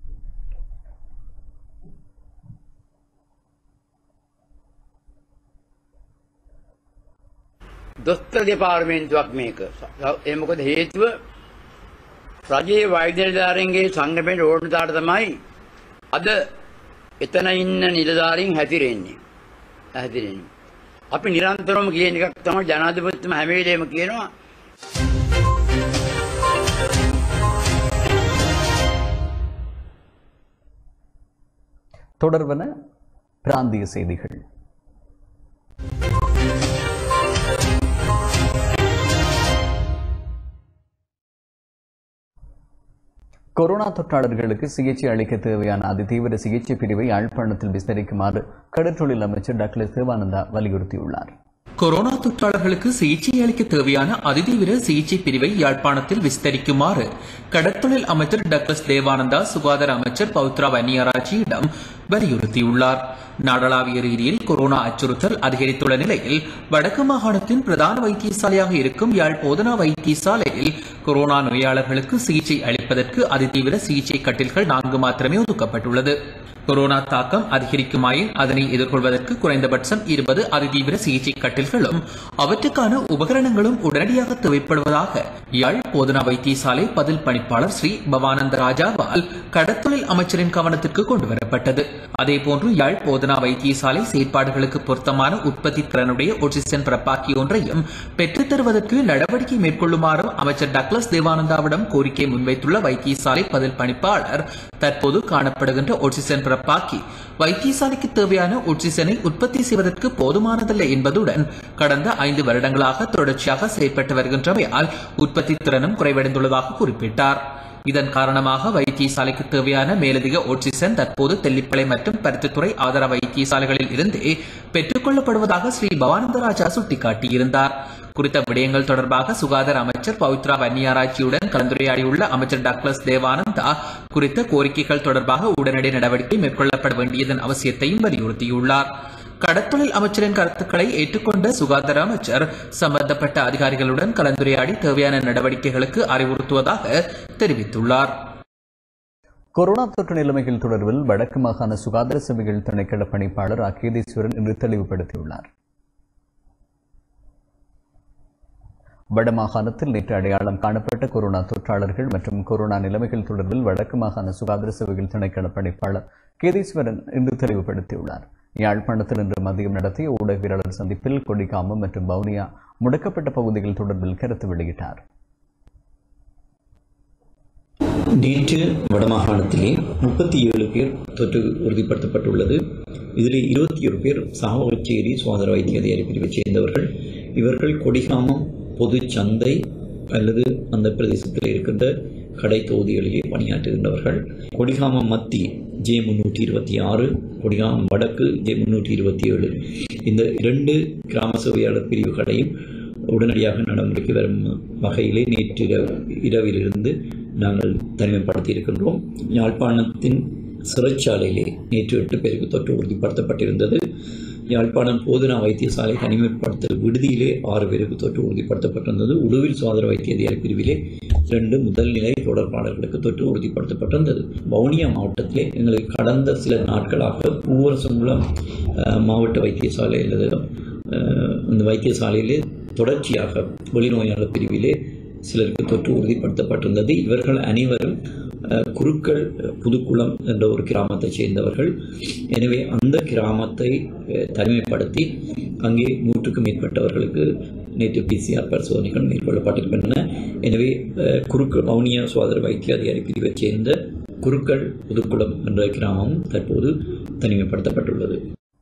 L: දොස්තර දෙපාර්තමේන්තුවක් මේක. ඒ මොකද හේතුව රජයේ වෛද්‍ය නිලධාරීන්ගේ සංගමයට ඕන දාට තමයි අද එතන ඉන්න නිලධාරීන් හැතිරෙන්නේ. හැතිරෙන්නේ. අපි නිරන්තරවම කියන එකක් තමයි ජනාධිපතිතුමා හැම වෙලේම කියනවා
A: தொடர்வன பிராந்திய செய்திகள் கொரோனா தொற்றாளர்களுக்கு சிகிச்சை அளிக்க தேவையான அதிதீவிர சிகிச்சை பிரிவை யாழ்ப்பாணத்தில் விஸ்தரிக்குமாறு கடற்றொழில் அமைச்சர் டக்ளஸ் தேவானந்தா வலியுறுத்தியுள்ளார்
E: கொரோனா தொற்றாளர்களுக்கு சிகிச்சை அளிக்க தேவையான அதிதீவிர சிகிச்சை பிரிவை யாழ்ப்பாணத்தில் விஸ்தரிக்குமாறு கடற்தொழில் அமைச்சர் டக்ளஸ் தேவானந்தா சுகாதார அமைச்சர் பௌத்ரா வன்னியராஜியிடம் வலியுறுத்தியுள்ளார் நாடளாவிய ரீதியில் கொரோனா அச்சுறுத்தல் அதிகரித்துள்ள நிலையில் வடக்கு மாகாணத்தின் பிரதான வைத்தியசாலையாக இருக்கும் யாழ் போதனா வைத்தியசாலையில் கொரோனா நோயாளர்களுக்கு சிகிச்சை அளிப்பதற்கு அதிதீவிர சிகிச்சை கட்டில்கள் நான்கு மாத்திரமே ஒதுக்கப்பட்டுள்ளது கொரோனா தாக்கம் அதிகரிக்குமாயின் அதனை எதிர்கொள்வதற்கு குறைந்தபட்சம் இருபது அதிதீவிர சிகிச்சை கட்டில்களும் அவற்றுக்கான உபகரணங்களும் உடனடியாக தேவைப்படுவதாக யாழ் போதனா வைத்தியசாலை பதில் பணிப்பாளர் ஸ்ரீ பவானந்த ராஜாவால் கடத்தொழில் அமைச்சரின் கவனத்திற்கு கொண்டு வரப்பட்டது அதேபோன்று யாழ் போதனா வைத்தியசாலை செயற்பாடுகளுக்கு பொருத்தமான உற்பத்தி திறனுடைய ஒட்சிசன் பிறப்பாக்கி ஒன்றையும் பெற்றுத் தருவதற்கு நடவடிக்கை மேற்கொள்ளுமாறும் அமைச்சர் டக்ளஸ் தேவானந்தாவிடம் கோரிக்கை முன்வைத்துள்ள வைத்தியசாலை பதில் பணிப்பாளர் தற்போது காணப்படுகின்ற ஒட்சிசன் பிறப்பாக்கி வைத்தியசாலைக்கு தேவையான ஒட்சிசனை உற்பத்தி செய்வதற்கு போதுமானதல்ல என்பதுடன் கடந்த ஐந்து வருடங்களாக தொடர்ச்சியாக செயற்பட்டு வருகின்றமையால் உற்பத்தி திறனும் குறைவடைந்துள்ளதாக குறிப்பிட்டார் இதன் காரணமாக வைத்தியசாலைக்கு தேவையான மேலதிக ஆக்சிஜன் தற்போது தெல்லிப்பளை மற்றும் பருத்தித்துறை ஆதார வைத்தியசாலைகளில் இருந்தே பெற்றுக் கொள்ளப்படுவதாக ஸ்ரீ பவானந்தராஜா சுட்டிக்காட்டியிருந்தார் குறித்த விடயங்கள் தொடர்பாக சுகாதார அமைச்சர் பவித்ரா வன்னியாராய்ச்சியுடன் கலந்துரையாடியுள்ள அமைச்சர் டாக்டர்ஸ் தேவானந்தா குறித்த கோரிக்கைகள் தொடர்பாக உடனடி நடவடிக்கை மேற்கொள்ளப்பட வேண்டியதன் அவசியத்தையும் வலியுறுத்தியுள்ளார் கடத்தொழில் அமைச்சரின் கருத்துக்களை ஏற்றுக்கொண்ட சுகாதார அமைச்சர் சம்பந்தப்பட்ட அதிகாரிகளுடன் கலந்துரையாடி தேவையான நடவடிக்கைகளுக்கு அறிவுறுத்துவதாக தெரிவித்துள்ளார்
A: கொரோனா தொற்று நிலைமைகள் தொடர்பில் வடக்கு மாகாண சுகாதார சேவைகள் திணைக்கள பணிப்பாளர் அகேதீஸ்வரன் இன்று தெளிவுபடுத்தியுள்ளார் வடமாகாணத்தில் நேற்று அடையாளம் காணப்பட்ட கொரோனா தொற்றாளர்கள் மற்றும் கொரோனா நிலைமைகள் தொடர்பில் வடக்கு மாகாண சுகாதார சேவைகள் திணைக்கள பணிப்பாளர் கேதீஸ்வரன் இன்று தெளிவுபடுத்தியுள்ளார் யாழ்ப்பாணத்தில் இன்று மதியம் நடத்திய ஊடகவியலாளர் சந்திப்பில் கொடிகாமம் மற்றும் வவுனியா முடக்கப்பட்ட பகுதிகள் தொடர்பில் கருத்து வெளியிட்டார்
M: நேற்று வடமாகாணத்திலே முப்பத்தி ஏழு பேர் தொற்று உறுதிப்படுத்தப்பட்டுள்ளது இதில் இருபத்தி ஒரு பேர் சாவகச்சேரி சுகாதார வைத்திய அதிகாரி பிரிவைச் சேர்ந்தவர்கள் இவர்கள் கொடிகாமம் பொது சந்தை அல்லது அந்த பிரதேசத்தில் இருக்கின்ற கடை தொகுதிகளிலே பணியாற்றுகின்றவர்கள் கொடிகாமம் மத்தி ஜே முன்னூற்றி இருபத்தி ஆறு கொடிகாமம் வடக்கு ஜே முன்னூற்றி இருபத்தி ஏழு இந்த இரண்டு கிராம சேவையாளர் பிரிவுகளையும் உடனடியாக நடைமுறைக்கு வரும் வகையிலே நேற்று இரவு- இரவிலிருந்து நாங்கள் தனிமைப்படுத்தி இருக்கின்றோம் யாழ்ப்பாணத்தின் சிறைச்சாலையிலே நேற்று எட்டு பேருக்கு தொற்று உறுதிப்படுத்தப்பட்டிருந்தது யாழ்ப்பாணம் போதனா வைத்தியசாலை தனிமைப்படுத்தல் விடுதியிலே ஆறு பேருக்கு தொற்று உறுதிப்படுத்தப்பட்டிருந்தது உடுவில் சுகாதார வைத்திய அதிகாரி பிரிவிலே இரண்டு முதல்நிலை தொடர்பாளர்களுக்கு தொற்று உறுதிப்படுத்தப்பட்டிருந்தது வவுனியா மாவட்டத்திலே எங்களுக்கு கடந்த சில நாட்களாக பூவரசங்குளம் அஹ், மாவட்ட வைத்தியசாலை அல்லது அஹ், அந்த வைத்தியசாலையிலே தொடர்ச்சியாக வெளிநோயாளர் பிரிவிலே சிலருக்கு தொற்று உறுதிப்படுத்தப்பட்டிருந்தது இவர்கள் அனைவரும் அஹ், குருக்கள் அஹ், புதுக்குளம் என்ற ஒரு கிராமத்தைச் சேர்ந்தவர்கள் எனவே அந்த கிராமத்தை அஹ், தனிமைப்படுத்தி அங்கே நூற்றுக்கும் மேற்பட்டவர்களுக்கு நேற்று பிசிஆர் பரிசோதனைகள் மேற்கொள்ளப்பட்டிருக்கின்றன எனவே அஹ், குருக்கள் வவுனியா சுகாதார வைத்திய அதிகாரி பிரிவைச் சேர்ந்த குருக்கள் புதுக்குளம் என்ற கிராமம் தற்போது தனிமைப்படுத்தப்பட்டுள்ளது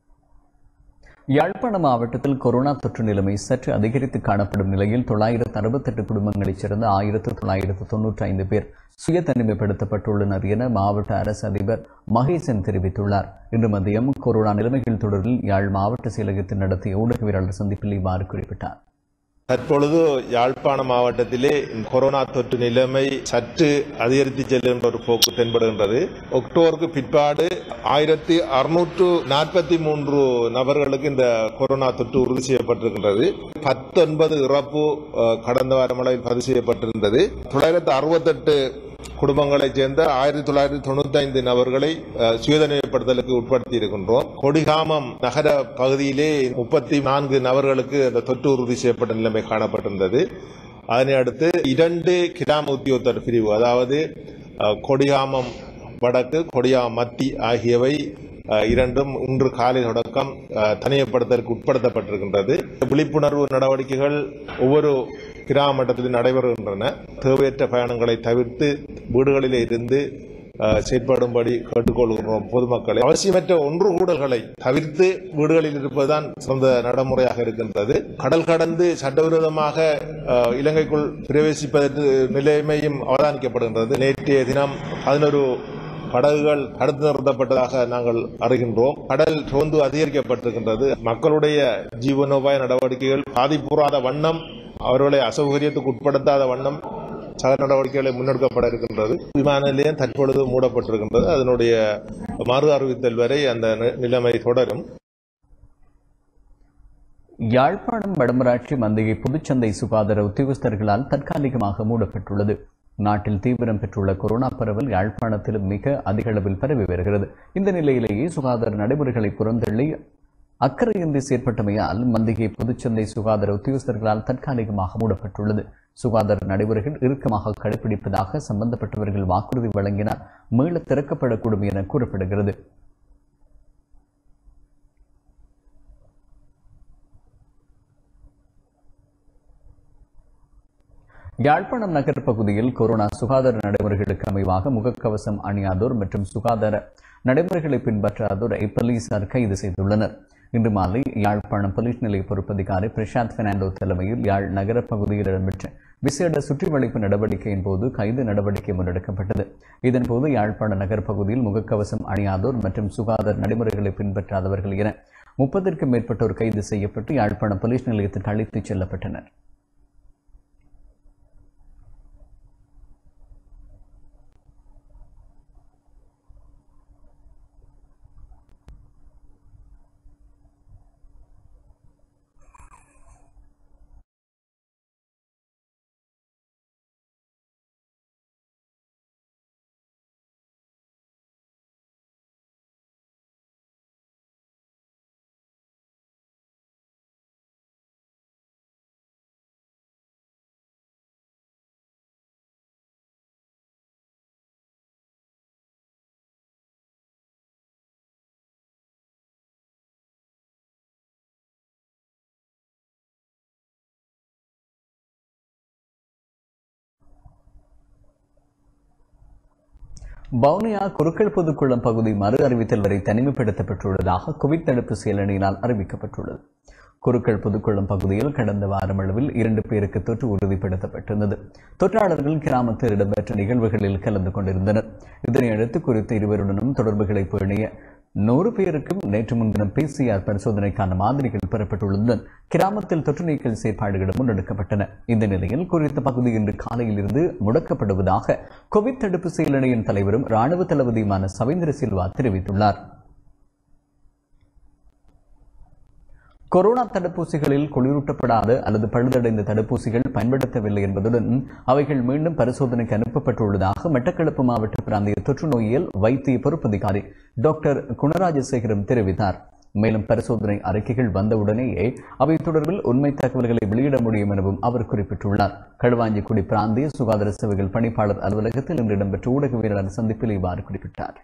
A: யாழ்ப்பாண மாவட்டத்தில் கொரோனா தொற்று நிலைமை சற்று அதிகரித்து காணப்படும் நிலையில் தொள்ளாயிரத்து அறுபத்தெட்டு குடும்பங்களைச் சேர்ந்த ஆயிரத்து தொள்ளாயிரத்து தொன்னூற்றி ஐந்து பேர் சுய தனிமைப்படுத்தப்பட்டுள்ளனர் என மாவட்ட அரசு அதிபர் மகேசன் தெரிவித்துள்ளார் இன்று மதியம் கொரோனா நிலைமைகள் தொடர்பில் யாழ் மாவட்ட செயலகத்தில் நடத்திய ஊடகவியலாளர் சந்திப்பில் இவ்வாறு குறிப்பிட்டார்
N: தற்பொழுது யாழ்ப்பாண மாவட்டத்திலே கொரோனா தொற்று நிலைமை சற்று அதிகரித்து செல்கின்ற ஒரு போக்கு தென்படுகின்றது அக்டோபருக்கு பிற்பாடு ஆயிரத்தி அறுநூற்று நாற்பத்தி மூன்று நபர்களுக்கு இந்த கொரோனா தொற்று உறுதி செய்யப்பட்டிருக்கின்றது பத்தொன்பது இறப்பு அஹ், கடந்த வாரமளவில் பதிவு செய்யப்பட்டிருந்தது தொள்ளாயிரத்து அறுபத்தெட்டு குடும்பங்களைச் சேர்ந்த ஆயிரத்தி தொள்ளாயிரத்தி தொண்ணூத்தி ஐந்து நபர்களை அஹ், சுயதனிமைப்படுத்தலுக்கு உட்படுத்தி இருக்கின்றோம் கொடிகாமம் நகர பகுதியிலே முப்பத்தி நான்கு நபர்களுக்கு அந்த தொற்று உறுதி செய்யப்பட்ட நிலைமை காணப்பட்டிருந்தது அதனை அடுத்து இரண்டு கிராம உத்தியோகத்தர் பிரிவு அதாவது அஹ், கொடிகாமம் வடக்கு கொடியாமம் மத்தி ஆகியவை அஹ், இரண்டும் இன்று காலை தொடக்கம் அஹ், தனிமைப்படுத்தலுக்கு உட்படுத்தப்பட்டிருக்கின்றது விழிப்புணர்வு நடவடிக்கைகள் ஒவ்வொரு கிராம மட்டத்தில் நடைபெறுகின்றன தேவையற்ற பயணங்களை தவிர்த்து வீடுகளிலே இருந்து அஹ், செயற்படும்படி கேட்டுக்கொள்கிறோம் பொதுமக்களை அவசியமற்ற ஒன்று கூடல்களை தவிர்த்து வீடுகளில் இருப்பதுதான் சிறந்த நடைமுறையாக இருக்கின்றது கடல் கடந்து சட்டவிரோதமாக அஹ், இலங்கைக்குள் பிரவேசிப்பதற்கு நிலைமையும் அவதானிக்கப்படுகின்றது நேற்றைய தினம் பதினொரு படகுகள் தடுத்து நிறுத்தப்பட்டதாக நாங்கள் அறிகின்றோம் கடல் ரோந்து அதிகரிக்கப்பட்டிருக்கின்றது மக்களுடைய ஜீவனோபாய நடவடிக்கைகள் பாதிப்புறாத வண்ணம் அவர்களை அசௌகரியத்துக்கு உட்படுத்தாத வண்ணம் சக நடவடிக்கைகளை முன்னெடுக்கப்பட இருக்கின்றது விமான நிலையம் தற்பொழுது மூடப்பட்டிருக்கின்றது அதனுடைய மறு அறிவித்தல் வரை அந்த நி- நிலைமை தொடரும்
A: யாழ்ப்பாணம் வடமராட்சி மந்திகை பொதுச்சந்தை சுகாதார உத்தியோகஸ்தர்களால் தற்காலிகமாக மூடப்பட்டுள்ளது நாட்டில் தீவிரம் பெற்றுள்ள கொரோனா பரவல் யாழ்ப்பாணத்திலும் மிக அதிக அளவில் பரவி வருகிறது இந்த நிலையிலேயே சுகாதார நடைமுறைகளை புறந்தள்ளி அக்கறையின்றி செயற்பட்டமையால் மந்திகை பொதுச்சந்தை சுகாதார உத்தியோகஸ்தர்களால் தற்காலிகமாக மூடப்பட்டுள்ளது சுகாதார நடைமுறைகள் இறுக்கமாக கடைபிடிப்பதாக சம்பந்தப்பட்டவர்கள் வாக்குறுதி வழங்கினால் மீள திறக்கப்படக்கூடும் என கூறப்படுகிறது யாழ்ப்பாணம் நகர் பகுதியில் கொரோனா சுகாதார நடைமுறைகளுக்கு அமைவாக முகக்கவசம் அணியாதோர் மற்றும் சுகாதார நடைமுறைகளை பின்பற்றாதோரை போலீசார் கைது செய்துள்ளனர் இன்று மாலை யாழ்ப்பாணம் போலீஸ் நிலைய பொறுப்பதிகாரி பிரசாந்த் பெர்னாண்டோ தலைமையில் யாழ் நகர பகுதியில் இடம்பெற்ற விசேட சுற்றிவளைப்பு நடவடிக்கையின் போது கைது நடவடிக்கை முன்னெடுக்கப்பட்டது இதன்போது யாழ்ப்பாண நகர் பகுதியில் முகக்கவசம் அணியாதோர் மற்றும் சுகாதார நடைமுறைகளை பின்பற்றாதவர்கள் என முப்பதிற்கும் மேற்பட்டோர் கைது செய்யப்பட்டு யாழ்ப்பாணம் போலீஸ் நிலையத்திற்கு அழைத்துச் செல்லப்பட்டனர் வவுனியா குருக்கள் பொதுக்குளம் பகுதி மறு அறிவித்தல் வரை தனிமைப்படுத்தப்பட்டுள்ளதாக கோவிட் தடுப்பு செயலணியினால் அறிவிக்கப்பட்டுள்ளது குருக்கள் புதுக்குளம் பகுதியில் கடந்த வாரம் அளவில் இரண்டு பேருக்கு தொற்று உறுதிப்படுத்தப்பட்டிருந்தது தொற்றாளர்கள் கிராமத்தில் இடம்பெற்ற நிகழ்வுகளில் கலந்து கொண்டிருந்தனர் இதனையடுத்து குறித்த இருவருடனும் தொடர்புகளை பேணிய நூறு பேருக்கும் நேற்று முன்தினம் பிசிஆர் பரிசோதனைக்கான மாதிரிகள் பெறப்பட்டுள்ளதுடன் கிராமத்தில் தொற்று நீக்கல் செயற்பாடுகளும் முன்னெடுக்கப்பட்டன இந்த நிலையில் குறித்த பகுதி இன்று காலையில் இருந்து முடக்கப்படுவதாக கோவிட் தடுப்பு செயலணியின் தலைவரும் ராணுவ தளபதியுமான சவேந்திர சில்வா தெரிவித்துள்ளார் கொரோனா தடுப்பூசிகளில் குளிரூட்டப்படாத அல்லது பழுதடைந்த தடுப்பூசிகள் பயன்படுத்தவில்லை என்பதுடன் அவைகள் மீண்டும் பரிசோதனைக்கு அனுப்பப்பட்டுள்ளதாக மட்டக்களப்பு மாவட்ட பிராந்திய தொற்று நோயியல் வைத்திய பொறுப்பதிகாரி டாக்டர் குணராஜசேகரம் தெரிவித்தார் மேலும் பரிசோதனை அறிக்கைகள் வந்தவுடனேயே அவை தொடர்பில் உண்மை தகவல்களை வெளியிட முடியும் எனவும் அவர் குறிப்பிட்டுள்ளார் களுவாஞ்சிக்குடி பிராந்திய சுகாதார சேவைகள் பணிப்பாளர் அலுவலகத்தில் இன்று இடம்பெற்ற ஊடகவியலாளர் சந்திப்பில் இவ்வாறு குறிப்பிட்டார்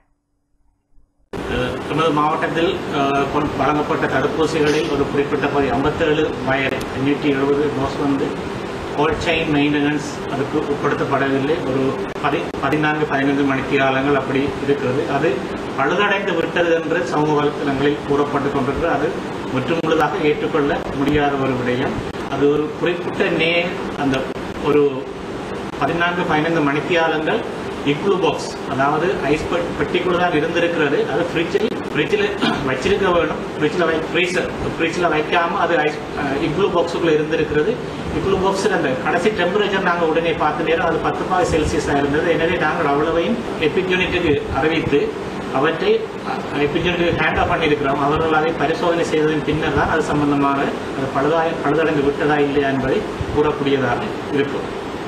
O: எமது மாவட்டத்தில் அஹ், கொண்- வழங்கப்பட்ட தடுப்பூசிகளில் ஒரு குறிப்பிட்ட பகுதி ஐம்பத்தேழு வயது எண்ணூற்றி எழுபது டோஸ் வந்து கோல்ட் செயின் மெயின்டெனன்ஸ் அதுக்கு உட்படுத்தப்படவில்லை ஒரு பதி பதினான்கு பதினைந்து மணித்தியாலங்கள் அப்படி இருக்கிறது அது பழுதடைந்து விட்டது என்று சமூக வலைத்தளங்களில் கூறப்பட்டு கொண்டிருக்கிறது அது முற்றுமுழுதாக ஏற்றுக்கொள்ள முடியாத ஒரு விடயம் அது ஒரு குறிப்பிட்ட நே அந்த ஒரு பதினான்கு பதினைந்து மணித்தியாலங்கள் இக்ளூ பாக்ஸ் அதாவது ஐஸ் பெட்- பெட்டிக்குள்ள தான் இருந்திருக்கிறது அது ஃப்ரிட்ஜில் ஃப்ரிட்ஜில் வச்சிருக்க வேணும் ஃப்ரிட்ஜில் வை ஃப்ரீசர் ஃப்ரிட்ஜில் வைக்காம அது ஐஸ் இக்ளூ பாக்ஸுக்குள்ள இருந்திருக்கிறது இக்ளூ பாக்ஸில் அந்த கடைசி டெம்பரேச்சர் நாங்கள் உடனே பார்த்த நேரம் அது பத்து பாய் செல்சியஸாக இருந்தது எனவே நாங்கள் அவ்வளவையும் எபிக் யூனிட்டுக்கு அறிவித்து அவற்றை எபிஜெனுக்கு ஹேண்ட் ஆஃப் பண்ணியிருக்கிறோம் அவர்கள் அதை பரிசோதனை செய்ததன் பின்னர் தான் அது சம்பந்தமாக அது பழுதாய் பழுதடைந்து விட்டதா இல்லையா என்பதை கூறக்கூடியதாக இருக்கும்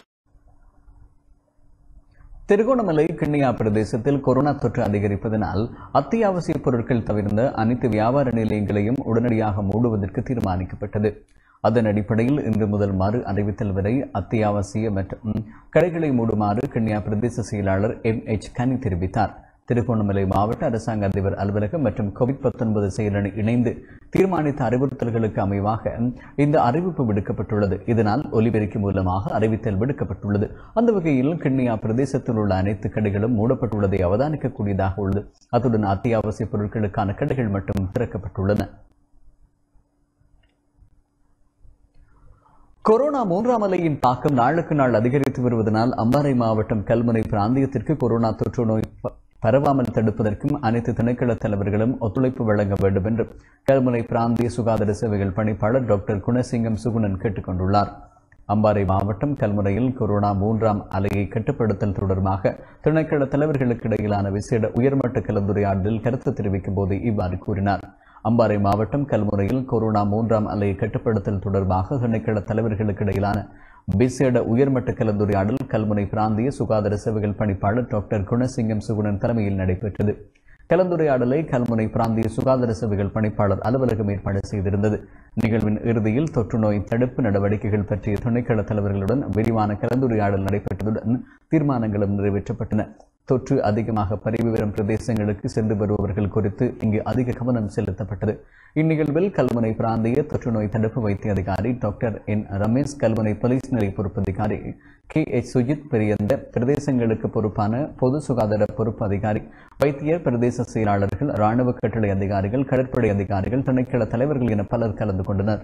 A: திருகோணமலை கிண்ணியா பிரதேசத்தில் கொரோனா தொற்று அதிகரிப்பதனால் அத்தியாவசிய பொருட்கள் தவிர்ந்த அனைத்து வியாபார நிலையங்களையும் உடனடியாக மூடுவதற்கு தீர்மானிக்கப்பட்டது அதன் அடிப்படையில் இன்று முதல் மறு அறிவித்தல் வரை அத்தியாவசிய மற்றும் கடைகளை மூடுமாறு கிண்ணியா பிரதேச செயலாளர் எம் எச் கனி தெரிவித்தார் திருகோணமலை மாவட்ட அரசாங்க அதிபர் அலுவலகம் மற்றும் கோவிட் பத்தொன்பது செயலணி இணைந்து தீர்மானித்த அறிவுறுத்தல்களுக்கு அமைவாக இந்த அறிவிப்பு விடுக்கப்பட்டுள்ளது இதனால் ஒலிபெருக்கி மூலமாக அறிவித்தல் விடுக்கப்பட்டுள்ளது அந்த வகையில் கிண்ணியா பிரதேசத்தில் உள்ள அனைத்து கடைகளும் மூடப்பட்டுள்ளதை அவதானிக்கக்கூடியதாக உள்ளது அத்துடன் அத்தியாவசிய பொருட்களுக்கான கடைகள் மட்டும் திறக்கப்பட்டுள்ளன கொரோனா மூன்றாம் அலையின் தாக்கம் நாளுக்கு நாள் அதிகரித்து வருவதனால் அம்பாறை மாவட்டம் கல்முனை பிராந்தியத்திற்கு கொரோனா தொற்று நோய் ப- பரவாமல் தடுப்பதற்கும் அனைத்து திணைக்கள தலைவர்களும் ஒத்துழைப்பு வழங்க வேண்டும் என்று கல்முனை பிராந்திய சுகாதார சேவைகள் பணிப்பாளர் டாக்டர் குணசிங்கம் சுகுணன் கேட்டுக்கொண்டுள்ளார் அம்பாறை மாவட்டம் கல்முனையில் கொரோனா மூன்றாம் அலையை கட்டுப்படுத்தல் தொடர்பாக திணைக்கள தலைவர்களுக்கு இடையிலான விசேட உயர்மட்ட கலந்துரையாடலில் கருத்து தெரிவிக்கும் போது இவ்வாறு கூறினார் அம்பாறை மாவட்டம் கல்முனையில் கொரோனா மூன்றாம் அலையை கட்டுப்படுத்தல் தொடர்பாக திணைக்கள தலைவர்களுக்கு இடையிலான விசேட உயர்மட்ட கலந்துரையாடல் கல்முனை பிராந்திய சுகாதார சேவைகள் பணிப்பாளர் டாக்டர் குணசிங்கம் சுகுணன் தலைமையில் நடைபெற்றது கலந்துரையாடலை கல்முனை பிராந்திய சுகாதார சேவைகள் பணிப்பாளர் அலுவலகம் ஏற்பாடு செய்திருந்தது நிகழ்வின் இறுதியில் தொற்று நோய் தடுப்பு நடவடிக்கைகள் பற்றிய துணைக்கள தலைவர்களுடன் விரிவான கலந்துரையாடல் நடைபெற்றதுடன் தீர்மானங்களும் நிறைவேற்றப்பட்டன தொற்று அதிகமாக பரவி வரும் பிரதேசங்களுக்கு சென்று வருபவர்கள் குறித்து இங்கு அதிக கவனம் செலுத்தப்பட்டது இந்நிகழ்வில் கல்முனை பிராந்திய தொற்று நோய் தடுப்பு வைத்திய அதிகாரி doctor N Ramesh Kalmunai police நிலைய பொறுப்பதிகாரி கே எச் சுஜித் பெரியந்த பிரதேசங்களுக்கு பொறுப்பான பொது சுகாதார பொறுப்பு அதிகாரி வைத்தியர் பிரதேச செயலாளர்கள் ராணுவ கட்டளை அதிகாரிகள் கடற்படை அதிகாரிகள் திணைக்கள தலைவர்கள் என பலர் கலந்து கொண்டனர்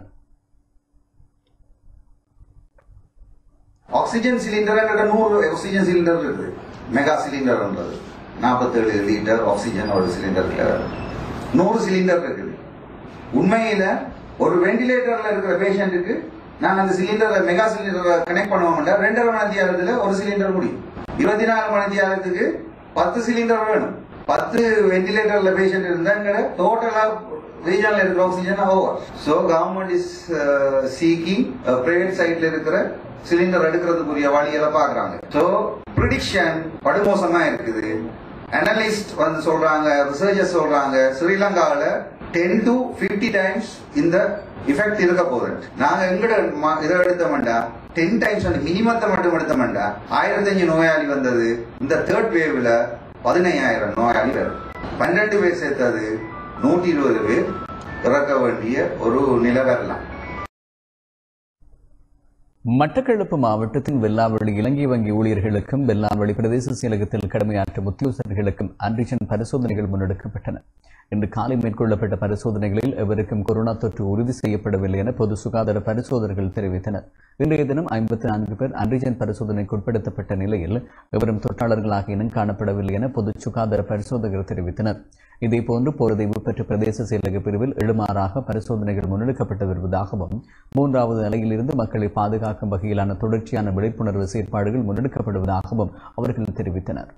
P: ஆக்சிஜன் சிலிண்டர் நூறு ஆக்சிஜன் சிலிண்டர் இருக்குது மெகா சிலிண்டர்ன்றது நாற்பத்தேழு லிட்டர் ஆக்சிஜன் ஒரு சிலிண்டர்ல நூறு சிலிண்டர் இருக்குது உண்மையில ஒரு வெண்டிலேட்டர்ல இருக்கிற பேஷண்ட்டுக்கு நாங்க அந்த சிலிண்டரை மெகா சிலிண்டரை கனெக்ட் பண்ணுவோம்னா ரெண்டரை மணி நேரத்துல ஒரு சிலிண்டர் முடியும் இருபத்தி நாலு மணி நேரத்துக்கு பத்து சிலிண்டர் வேணும் பத்து வெண்டிலேட்டர்ல பேஷண்ட் இருந்தாங்க டோட்டலா ரீஜன்ல இருக்கிற oxygen over so government is seeking private சைட்ல இருக்கிற சிலிண்டர் எடுக்கிறதுக்குரிய வழியெல்லாம் பாக்குறாங்க ஸோ ப்ரிடிக்ஷன் படுமோசமா இருக்குது அனலிஸ்ட் வந்து சொல்றாங்க ரிசர்ச்சர்ஸ் சொல்றாங்க ஸ்ரீலங்காவில் டென் டு பிப்டி டைம்ஸ் இந்த இஃபெக்ட் இருக்க போகுது நாங்க எங்கட ம- இதை எடுத்தோம்டா டென் டைம்ஸ் வந்து மினிமத்தை மட்டும் எடுத்தோம்டா ஆயிரத்தஞ்சு நோயாளி வந்தது இந்த தேர்ட் வேவ்ல பதினையாயிரம் நோயாளி வரும் பன்னெண்டு பேர் சேர்த்தது நூற்றி இருபது பேர் இறக்க வேண்டிய ஒரு நிலை வரலாம்
A: மட்டக்களப்பு மாவட்டத்தின் வெள்ளாவளி இலங்கை வங்கி ஊழியர்களுக்கும் வெள்ளாவளி பிரதேச செயலகத்தில் கடமையாற்றும் உத்தியோகஸ்தர்களுக்கும் ஆன்டிஜன் பரிசோதனைகள் முன்னெடுக்கப்பட்டன இன்று காலை மேற்கொள்ளப்பட்ட பரிசோதனைகளில் எவருக்கும் கொரோனா தொற்று உறுதி செய்யப்படவில்லை என பொது சுகாதார பரிசோதகர்கள் தெரிவித்தனர் இன்றைய தினம் ஐம்பத்தி நான்கு பேர் ஆன்டிஜன் பரிசோதனைக்கு உட்படுத்தப்பட்ட நிலையில் எவரும் தொற்றாளர்களாக இனம் காணப்படவில்லை என பொது சுகாதார பரிசோதகர் தெரிவித்தனர் இதேபோன்று போர்தீவு பெற்ற பிரதேச செயலக பிரிவில் எழுமாறாக பரிசோதனைகள் முன்னெடுக்கப்பட்டு வருவதாகவும் மூன்றாவது அலையிலிருந்து மக்களை பாதுகாக்கும் வகையிலான தொடர்ச்சியான விழிப்புணர்வு செயற்பாடுகள் முன்னெடுக்கப்படுவதாகவும் அவர்கள் தெரிவித்தனர்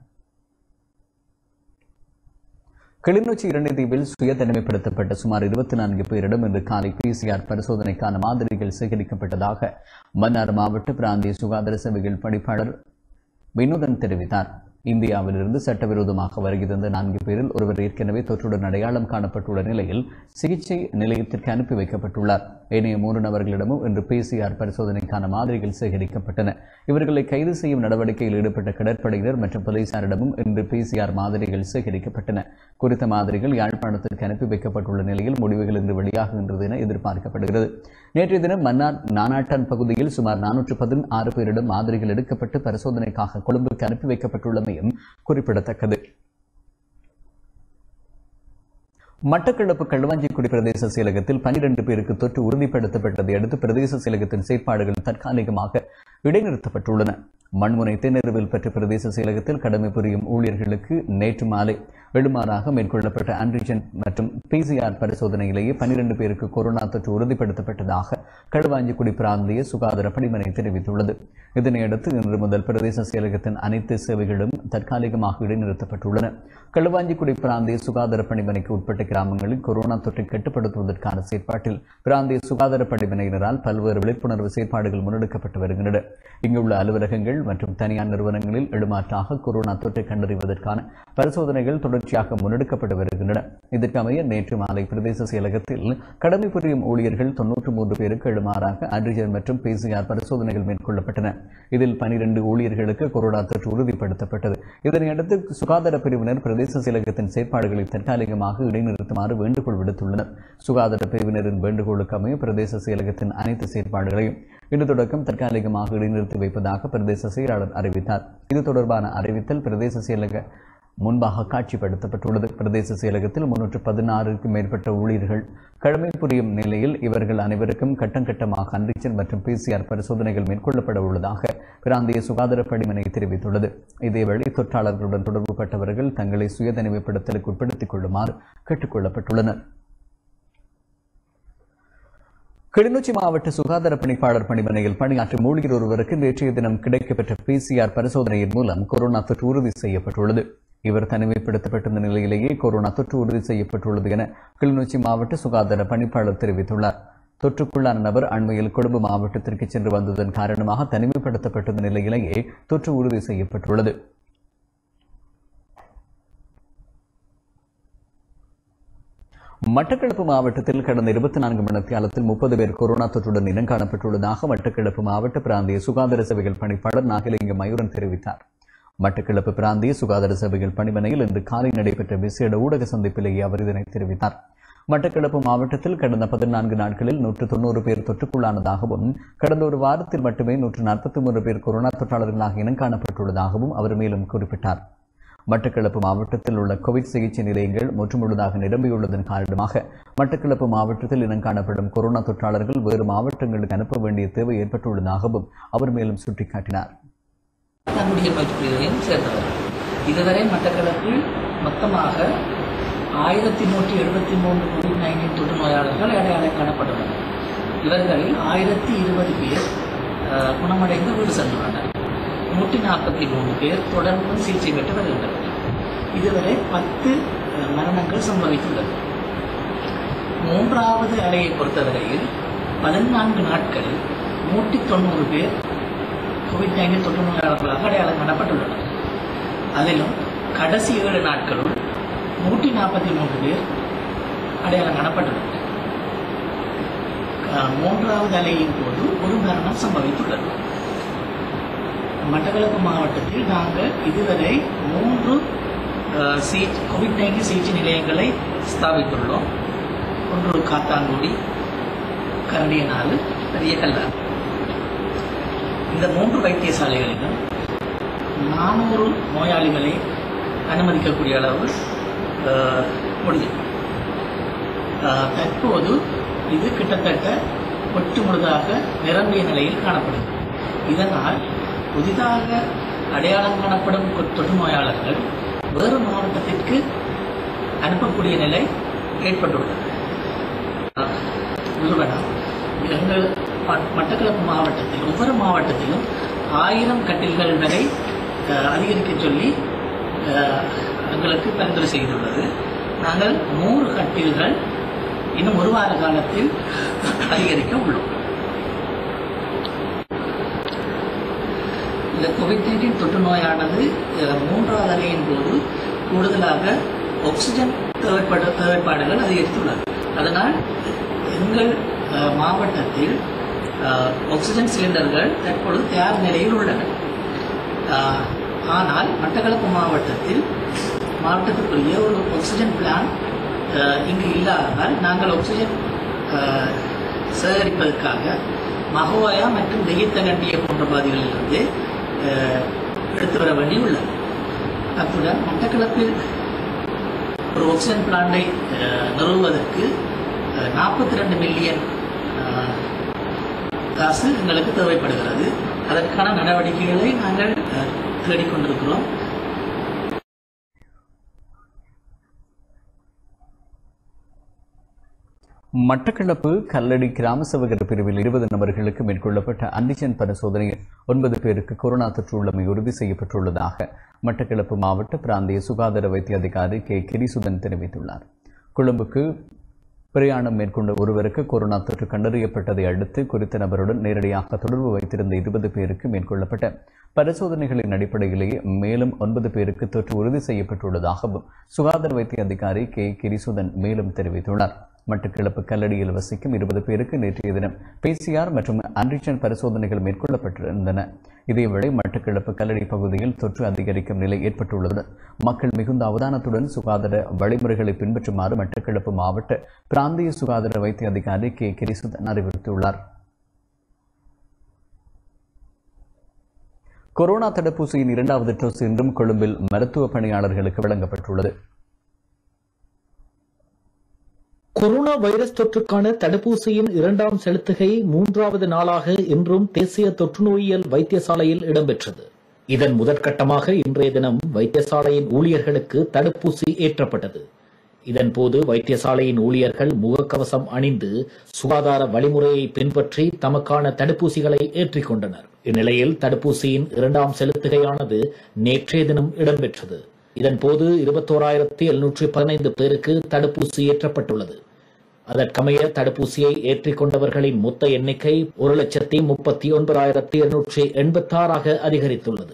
A: கிளிநொச்சி இரண்டை தீவில் சுய தனிமைப்படுத்தப்பட்ட சுமார் இருபத்தி நான்கு பேரிடம் இன்று காலை பிசிஆர் பரிசோதனைக்கான மாதிரிகள் சேகரிக்கப்பட்டதாக மன்னார் மாவட்ட பிராந்திய சுகாதார சேவைகள் பணிப்பாளர் வினோதன் தெரிவித்தார் இந்தியாவிலிருந்து சட்டவிரோதமாக வருகை தந்த நான்கு பேரில் ஒருவர் ஏற்கனவே தொற்றுடன் அடையாளம் காணப்பட்டுள்ள நிலையில் சிகிச்சை நிலையத்திற்கு அனுப்பி வைக்கப்பட்டுள்ளார் ஏனைய மூன்று நபர்களிடமும் இன்று பிசிஆர் பரிசோதனைக்கான மாதிரிகள் சேகரிக்கப்பட்டன இவர்களை கைது செய்யும் நடவடிக்கையில் ஈடுபட்ட கடற்படையினர் மற்றும் போலீசாரிடமும் இன்று பிசிஆர் மாதிரிகள் சேகரிக்கப்பட்டன குறித்த மாதிரிகள் யாழ்ப்பாணத்திற்கு அனுப்பி வைக்கப்பட்டுள்ள நிலையில் முடிவுகள் இன்று வெளியாகுகின்றது என எதிர்பார்க்கப்படுகிறது நேற்றைய தினம் மன்னார் நானாட்டான் பகுதியில் சுமார் நானூற்று பதினாறு பேரிடம் மாதிரிகள் எடுக்கப்பட்டு பரிசோதனைக்காக கொழும்புக்கு அனுப்பி வைக்கப்பட்டுள்ளமையும் குறிப்பிடத்தக்கது மட்டக்களப்பு களுவாஞ்சிக்குடி பிரதேச செயலகத்தில் பனிரெண்டு பேருக்கு தொற்று உறுதிப்படுத்தப்பட்டதை அடுத்து பிரதேச செயலகத்தின் செயற்பாடுகள் தற்காலிகமாக இடைநிறுத்தப்பட்டுள்ளன மண்முனை தென்னருவில் பெற்ற பிரதேச செயலகத்தில் கடமை புரியும் ஊழியர்களுக்கு நேற்று மாலை எழுமாறாக மேற்கொள்ளப்பட்ட ஆன்டிஜன் மற்றும் பிசிஆர் பரிசோதனையிலேயே பனிரெண்டு பேருக்கு கொரோனா தொற்று உறுதிப்படுத்தப்பட்டதாக களுவாஞ்சிக்குடி பிராந்திய சுகாதார பணிமனை தெரிவித்துள்ளது இதனையடுத்து இன்று முதல் பிரதேச செயலகத்தின் அனைத்து சேவைகளும் தற்காலிகமாக இடைநிறுத்தப்பட்டுள்ளன களுவாஞ்சிக்குடி பிராந்திய சுகாதார பணிமனைக்கு உட்பட்ட கிராமங்களில் கொரோனா தொற்றை கட்டுப்படுத்துவதற்கான செயற்பாட்டில் பிராந்திய சுகாதார பணிமனையினரால் பல்வேறு விழிப்புணர்வு செயற்பாடுகள் முன்னெடுக்கப்பட்டு வருகின்றன இங்குள்ள அலுவலகங்கள் வைத்தியசாலைகள் மற்றும் தனியார் நிறுவனங்களில் இடமாற்றாக கொரோனா தொற்றை கண்டறிவதற்கான பரிசோதனைகள் தொடர்ச்சியாக முன்னெடுக்கப்பட்டு வருகின்றன இதற்கமைய நேற்று மாலை பிரதேச செயலகத்தில் கடமை புரியும் ஊழியர்கள் தொன்னூற்று மூன்று பேருக்கு இடமாறாக ஆன்டிஜன் மற்றும் பிசிஆர் பரிசோதனைகள் மேற்கொள்ளப்பட்டன இதில் பனிரெண்டு ஊழியர்களுக்கு கொரோனா தொற்று உறுதிப்படுத்தப்பட்டது இதனையடுத்து சுகாதார பிரிவினர் பிரதேச செயலகத்தின் செயற்பாடுகளை தற்காலிகமாக இடைநிறுத்துமாறு வேண்டுகோள் விடுத்துள்ளனர் சுகாதார பிரிவினரின் வேண்டுகோளுக்கு அமைய பிரதேச செயலகத்தின் அனைத்து செயற்பாடுகளையும் இன்று தொடக்கம் தற்காலிகமாக இடைநிறுத்தி வைப்பதாக பிரதேச செயலாளர் அறிவித்தார் இது தொடர்பான அறிவித்தல் பிரதேச செயலக முன்பாக காட்சிப்படுத்தப்பட்டுள்ளது பிரதேச செயலகத்தில் முன்னூற்று பதினாறுக்கும் மேற்பட்ட ஊழியர்கள் கடமை புரியும் நிலையில் இவர்கள் அனைவருக்கும் கட்டம் கட்டமாக அன்ரிச்சன் மற்றும் பிசிஆர் பரிசோதனைகள் மேற்கொள்ளப்பட உள்ளதாக பிராந்திய சுகாதார படிமனை தெரிவித்துள்ளது இதேவேளை தொற்றாளர்களுடன் தொடர்புபட்டவர்கள் தங்களை சுய தனிமைப்படுத்தலுக்கு உட்படுத்திக் கொள்ளுமாறு கேட்டுக் கொள்ளப்பட்டுள்ளனர் கிளிநொச்சி மாவட்ட சுகாதார பணிப்பாளர் பணிமனையில் பணியாற்றும் ஊழியர் ஒருவருக்கு நேற்றைய தினம் கிடைக்கப்பெற்ற பிசிஆர் பரிசோதனையின் மூலம் கொரோனா தொற்று உறுதி செய்யப்பட்டுள்ளது இவர் தனிமைப்படுத்தப்பட்டிருந்த நிலையிலேயே கொரோனா தொற்று உறுதி செய்யப்பட்டுள்ளது என கிளிநொச்சி மாவட்ட சுகாதார பணிப்பாளர் தெரிவித்துள்ளார் தொற்றுக்குள்ளான நபர் அண்மையில் கொழும்பு மாவட்டத்திற்கு சென்று வந்ததன் காரணமாக தனிமைப்படுத்தப்பட்டிருந்த நிலையிலேயே தொற்று உறுதி செய்யப்பட்டுள்ளது மட்டக்களப்பு மாவட்டத்தில் கடந்த இருபத்தி நான்கு மணி நேரத்தில் முப்பது பேர் கொரோனா தொற்றுடன் இனம் காணப்பட்டுள்ளதாக மட்டக்களப்பு மாவட்ட பிராந்திய சுகாதார சேவைகள் பணிப்பாளர் நாகலிங்க மயூரன் தெரிவித்தார் மட்டக்களப்பு பிராந்திய சுகாதார சேவைகள் பணிமனையில் இன்று காலை நடைபெற்ற விசேட ஊடக சந்திப்பிலேயே அவர் இதனை தெரிவித்தார் மட்டக்களப்பு மாவட்டத்தில் கடந்த பதினான்கு நாட்களில் நூற்று தொண்ணூறு பேர் தொற்றுக்குள்ளானதாகவும் கடந்த ஒரு வாரத்தில் மட்டுமே நூற்று நாற்பத்தி மூன்று பேர் கொரோனா தொற்றாளர்களாக இனம் காணப்பட்டுள்ளதாகவும் அவர் மேலும் குறிப்பிட்டார் மட்டக்களப்பு மாவட்டத்தில் உள்ள கோவிட் சிகிச்சை நிலையங்கள் முற்றுமுழுதாக நிரம்பியுள்ளதன் காரணமாக மட்டக்களப்பு மாவட்டத்தில் இனம் காணப்படும் கொரோனா தொற்றாளர்கள் வேறு மாவட்டங்களுக்கு அனுப்ப வேண்டிய தேவை ஏற்பட்டுள்ளதாகவும் அவர் மேலும் சுட்டிக்காட்டினார்
Q: தன்னுடைய பயிற்சிகளையும் சேர்ந்தவர் இதுவரை மட்டக்களப்பில் மொத்தமாக ஆயிரத்தி நூற்றி எழுபத்தி மூன்று கோவிட் நைன்டீன் தொற்று நோயாளர்கள் அடையாளம் காணப்பட்டுள்ளனர் இவர்களில் ஆயிரத்தி இருபது பேர் அஹ், குணமடைந்து வீடு சென்றுள்ளனர் நூற்றி நாற்பத்தி மூணு பேர் தொடர்ந்து சிகிச்சை பெற்று வருகின்றனர் இதுவரை பத்து அஹ், மரணங்கள் சம்பவித்துள்ளது மூன்றாவது அலையை பொறுத்தவரையில் பதினான்கு நாட்களில் நூற்றி தொண்ணூறு பேர் கோவிட் நைன்டீன் தொற்று நோயாளர்களாக அடையாளம் காணப்பட்டுள்ளனர் அதிலும் கடைசி ஏழு நாட்களுள் நூற்றி நாற்பத்தி மூன்று பேர் அடையாளம் காணப்பட்டுள்ளனர் அஹ், மூன்றாவது அலையின் போது ஒரு மரணம் சம்பவித்துள்ளது மட்டக்களப்பு மாவட்டத்தில் நாங்கள் இதுவரை மூன்று அஹ், சி- கோவிட் நைன்டீன் சிகிச்சை நிலையங்களை ஸ்தாபித்துள்ளோம் ஒன்று காத்தாங்குடி கரடியநாடு பெரிய கல்லாறு இந்த மூன்று வைத்தியசாலைகளிலும் நானூறு நோயாளிகளை அனுமதிக்கக்கூடிய அளவு அஹ், முடியும் அஹ், தற்போது இது கிட்டத்தட்ட ஒட்டு முழுதாக நிரம்பிய நிலையில் காணப்படுகிறது இதனால் புதிதாக அடையாளம் காணப்படும் கொ- தொற்று நோயாளர்கள் வேறு மாவட்டத்திற்கு அனுப்பக்கூடிய நிலை ஏற்பட்டுள்ளது அஹ், நிறுவனம் எங்கள் ம- மட்டக்களப்பு மாவட்டத்தில் ஒவ்வொரு மாவட்டத்திலும் ஆயிரம் கட்டில்கள் வரை அஹ், அதிகரிக்க சொல்லி அஹ், எங்களுக்கு பரிந்துரை செய்துள்ளது நாங்கள் நூறு கட்டில்கள் இன்னும் ஒரு வார காலத்தில் அதிகரிக்க உள்ளோம் இந்த கோவிட் நைன்டீன் தொற்று நோயானது அஹ், மூன்றாவது அலையின் போது கூடுதலாக ஆக்சிஜன் தேவைப்பட தேவைப்பாடுகள் அதிகரித்துள்ளது அதனால் எங்கள் அஹ், மாவட்டத்தில் அஹ், ஆக்சிஜன் சிலிண்டர்கள் தற்பொழுது தயார் நிலையில் உள்ளன அஹ், ஆனால் மட்டக்களப்பு மாவட்டத்தில் மாவட்டத்துக்குரிய ஒரு ஆக்சிஜன் பிளான் அஹ், இங்கு இல்லாததால் நாங்கள் ஆக்சிஜன் அஹ், சேகரிப்பதற்காக மகோயா மற்றும் தெய்யத்தகண்டிய போன்ற பகுதிகளிலிருந்து அஹ், எடுத்து வர வேண்டி உள்ளது அத்துடன் மட்டக்களப்பில் ஒரு ஆக்சிஜன் பிளான்டை அஹ், நிறுவுவதற்கு நாற்பத்தி ரெண்டு மில்லியன் காசு எங்களுக்கு தேவைப்படுகிறது அதற்கான நடவடிக்கைகளை நாங்கள் அஹ், தேடிக்கொண்டிருக்கிறோம்
A: மட்டக்களப்பு கல்லடி கிராம சேவகர் பிரிவில் இருபது நபர்களுக்கு மேற்கொள்ளப்பட்ட ஆன்டிஜன் பரிசோதனையில் ஒன்பது பேருக்கு கொரோனா தொற்று உள்ளமை உறுதி செய்யப்பட்டுள்ளதாக மட்டக்களப்பு மாவட்ட பிராந்திய சுகாதார வைத்திய அதிகாரி கே கிரிசுதன் தெரிவித்துள்ளார் கொழும்புக்கு பிரயாணம் மேற்கொண்ட ஒருவருக்கு கொரோனா தொற்று கண்டறியப்பட்டதை அடுத்து குறித்த நபருடன் நேரடியாக தொடர்பு வைத்திருந்த இருபது பேருக்கு மேற்கொள்ளப்பட்ட பரிசோதனைகளின் அடிப்படையிலேயே மேலும் ஒன்பது பேருக்கு தொற்று உறுதி செய்யப்பட்டுள்ளதாகவும் சுகாதார வைத்திய அதிகாரி கே கிரிசுதன் மேலும் தெரிவித்துள்ளார் மட்டக்கிழப்பு கல்லடியில் வசிக்கும் இருபது பேருக்கு நேற்றைய தினம் பிசிஆர் மற்றும் ஆன்டிஜன் பரிசோதனைகள் மேற்கொள்ளப்பட்டிருந்தன இதேவேளை மட்டக்கிழப்பு கல்லடி பகுதியில் தொற்று அதிகரிக்கும் நிலை ஏற்பட்டுள்ளதுடன் மக்கள் மிகுந்த அவதானத்துடன் சுகாதார வழிமுறைகளை பின்பற்றுமாறு மட்டக்கிழப்பு மாவட்ட பிராந்திய சுகாதார வைத்திய அதிகாரி கே கிரிசுதன் அறிவுறுத்தியுள்ளார் கொரோனா தடுப்பூசியின் இரண்டாவது டோஸ் இன்றும் கொழும்பில் மருத்துவ பணியாளர்களுக்கு வழங்கப்பட்டுள்ளது
B: கொரோனா வைரஸ் தொற்றுக்கான தடுப்பூசியின் இரண்டாம் செலுத்துகை மூன்றாவது நாளாக இன்றும் தேசிய தொற்றுநோயியல் வைத்தியசாலையில் இடம்பெற்றது இதன் முதற்கட்டமாக இன்றைய தினம் வைத்தியசாலையின் ஊழியர்களுக்கு தடுப்பூசி ஏற்றப்பட்டது இதன்போது வைத்தியசாலையின் ஊழியர்கள் முகக்கவசம் அணிந்து சுகாதார வழிமுறையை பின்பற்றி தமக்கான தடுப்பூசிகளை ஏற்றிக் கொண்டனர் இந்நிலையில் தடுப்பூசியின் இரண்டாம் செலுத்துகையானது நேற்றைய தினம் இடம்பெற்றது இதன்போது இருபத்தோராயிரத்தி எழுநூற்றி பதினைந்து பேருக்கு தடுப்பூசி ஏற்றப்பட்டுள்ளது அதற்கமைய தடுப்பூசியை ஏற்றிக் கொண்டவர்களின் மொத்த எண்ணிக்கை ஒரு லட்சத்தி முப்பத்தி ஒன்பதாயிரத்தி இருநூற்றி எண்பத்தி ஆறாக அதிகரித்துள்ளது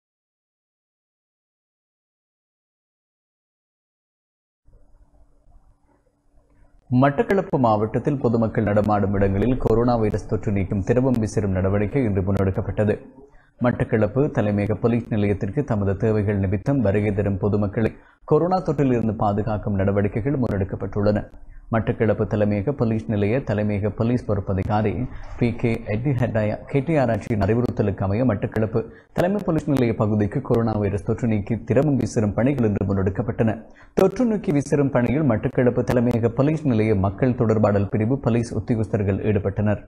A: மட்டக்களப்பு மாவட்டத்தில் பொதுமக்கள் நடமாடும் இடங்களில் கொரோனா வைரஸ் தொற்று நீக்கும் திரவம் விசிறும் நடவடிக்கை இன்று முன்னெடுக்கப்பட்டது மட்டக்களப்பு தலைமையக போலீஸ் நிலையத்திற்கு தமது தேவைகள் நிமித்தம் வருகை தரும் பொதுமக்களை கொரோனா தொற்றில் இருந்து பாதுகாக்கும் நடவடிக்கைகள் முன்னெடுக்கப்பட்டுள்ளன மட்டக்களப்பு தலைமையக போலீஸ் நிலைய தலைமையக போலீஸ் பொறுப்பதிகாரி பி கே கெட்டியாராட்சியின் அறிவுறுத்தலுக்கு அமைய மட்டக்களப்பு தலைமை போலீஸ் நிலைய பகுதிக்கு கொரோனா வைரஸ் தொற்று நீக்கி திரவம் வீசிடும் பணிகள் இன்று முன்னெடுக்கப்பட்டன தொற்று நீக்கி வீசிடும் பணியில் மட்டக்களப்பு தலைமையக போலீஸ் நிலைய மக்கள் தொடர்பாடல் பிரிவு போலீஸ் உத்தியோகஸ்தர்கள் ஈடுபட்டனர்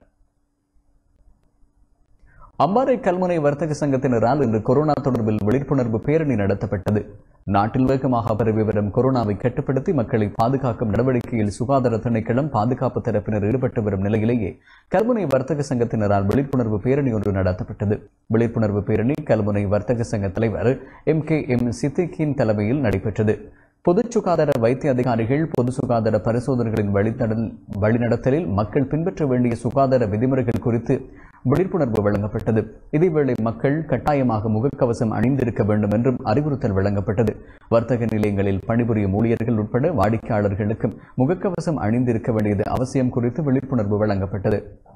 A: அம்பாறை கல்முனை வர்த்தக சங்கத்தினரால் இன்று கொரோனா தொடர்பில் விழிப்புணர்வு பேரணி நடத்தப்பட்டது நாட்டில் வேகமாக பரவி வரும் கொரோனாவை கட்டுப்படுத்தி மக்களை பாதுகாக்கும் நடவடிக்கையில் சுகாதார திணைக்களம் பாதுகாப்பு தரப்பினர் ஈடுபட்டு வரும் நிலையிலேயே கல்முனை வர்த்தக சங்கத்தினரால் விழிப்புணர்வு பேரணி ஒன்று நடத்தப்பட்டது விழிப்புணர்வு பேரணி கல்முனை வர்த்தக சங்க தலைவர் எம் கே எம் சித்திகின் தலைமையில் நடைபெற்றது பொது சுகாதார வைத்திய அதிகாரிகள் பொது சுகாதார பரிசோதனைகளின் வழிநடல் வழிநடத்தலில் மக்கள் பின்பற்ற வேண்டிய சுகாதார விதிமுறைகள் குறித்து விழிப்புணர்வு வழங்கப்பட்டது இதேவேளை மக்கள் கட்டாயமாக முகக்கவசம் அணிந்திருக்க வேண்டும் என்றும் அறிவுறுத்தல் வழங்கப்பட்டது வர்த்தக நிலையங்களில் பணிபுரியும் ஊழியர்கள் உட்பட வாடிக்கையாளர்களுக்கும் முகக்கவசம் அணிந்திருக்க வேண்டியது அவசியம் குறித்து விழிப்புணர்வு வழங்கப்பட்டது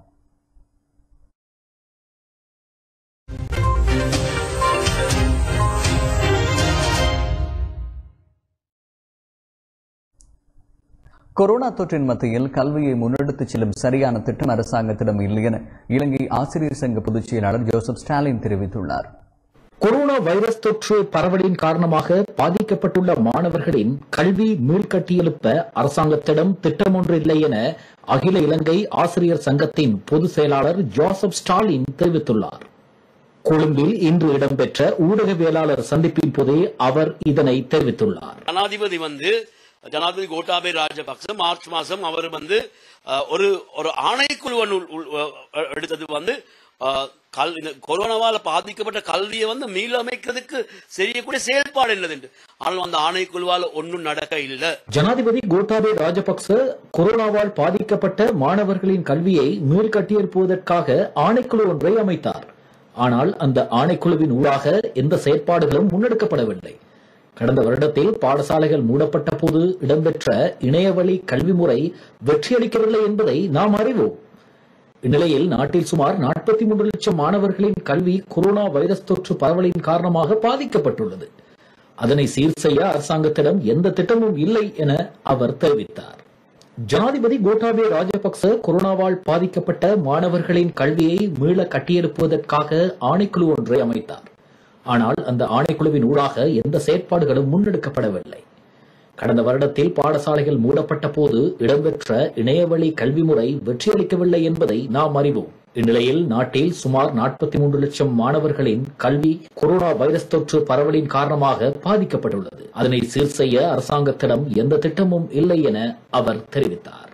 A: கொரோனா தொற்றின் மத்தியில் கல்வியை முன்னெடுத்துச் செல்லும் சரியான திட்டம் அரசாங்கத்திடம் இல்லை என இலங்கை ஆசிரியர் சங்க பொதுச் செயலாளர் ஜோசப் ஸ்டாலின் தெரிவித்துள்ளார்
B: கொரோனா வைரஸ் தொற்று பரவலின் காரணமாக பாதிக்கப்பட்டுள்ள மாணவர்களின் கல்வி மீள்கட்டியெழுப்ப அரசாங்கத்திடம் திட்டம் ஒன்று இல்லை என அகில இலங்கை ஆசிரியர் சங்கத்தின் பொதுச் செயலாளர் ஜோசப் ஸ்டாலின் தெரிவித்துள்ளார் கொழும்பில் இன்று இடம்பெற்ற ஊடகவியலாளர் சந்திப்பின் போதே அவர் இதனை தெரிவித்துள்ளார்
R: ஜனாதிபதி வந்து ஜனாதிபதி கோட்டாபே ராஜபக்ச மார்ச் மாசம் அவர் வந்து அஹ், ஒரு ஒரு ஆணைக்குழுவன் உள்- உள்- அஹ், எடுத்தது வந்து அஹ், கல் இந்த கொரோனாவால் பாதிக்கப்பட்ட கல்வியை வந்து மீளமைக்கிறதுக்கு செய்யக்கூடிய செயல்பாடு என்னது ஆனால் அந்த ஆணைக்குழுவால் ஒன்றும் நடக்க இல்லை
B: ஜனாதிபதி கோட்டாபே ராஜபக்ச கொரோனாவால் பாதிக்கப்பட்ட மாணவர்களின் கல்வியை மீள்கட்டியெழுப்புவதற்காக ஆணைக்குழு ஒன்றை அமைத்தார் ஆனால் அந்த ஆணைக்குழுவின் ஊடாக எந்த செயற்பாடுகளும் முன்னெடுக்கப்படவில்லை கடந்த வருடத்தில் பாடசாலைகள் மூடப்பட்ட போது இடம்பெற்ற இணையவழி கல்வி முறை வெற்றியளிக்கவில்லை என்பதை நாம் அறிவோம் இந்நிலையில் நாட்டில் சுமார் நாற்பத்தி மூன்று லட்சம் மாணவர்களின் கல்வி கொரோனா வைரஸ் தொற்று பரவலின் காரணமாக பாதிக்கப்பட்டுள்ளது அதனை சீர் செய்ய அரசாங்கத்திடம் எந்த திட்டமும் இல்லை என அவர் தெரிவித்தார் ஜனாதிபதி கோட்டாபே ராஜபக்ச கொரோனாவால் பாதிக்கப்பட்ட மாணவர்களின் கல்வியை மீள கட்டியெழுப்புவதற்காக ஆணைக்குழு ஒன்றை அமைத்தார் ஆனால் அந்த ஆணைக்குழுவின் ஊடாக எந்த செயற்பாடுகளும் முன்னெடுக்கப்படவில்லை கடந்த வருடத்தில் பாடசாலைகள் மூடப்பட்ட போது இடம்பெற்ற இணையவழி கல்வி முறை வெற்றியளிக்கவில்லை என்பதை நாம் அறிவோம் இந்நிலையில் நாட்டில் சுமார் நாற்பத்தி மூன்று லட்சம் மாணவர்களின் கல்வி கொரோனா வைரஸ் தொற்று பரவலின் காரணமாக பாதிக்கப்பட்டுள்ளது அதனை சீர் செய்ய அரசாங்கத்திடம் எந்த திட்டமும் இல்லை என அவர் தெரிவித்தார்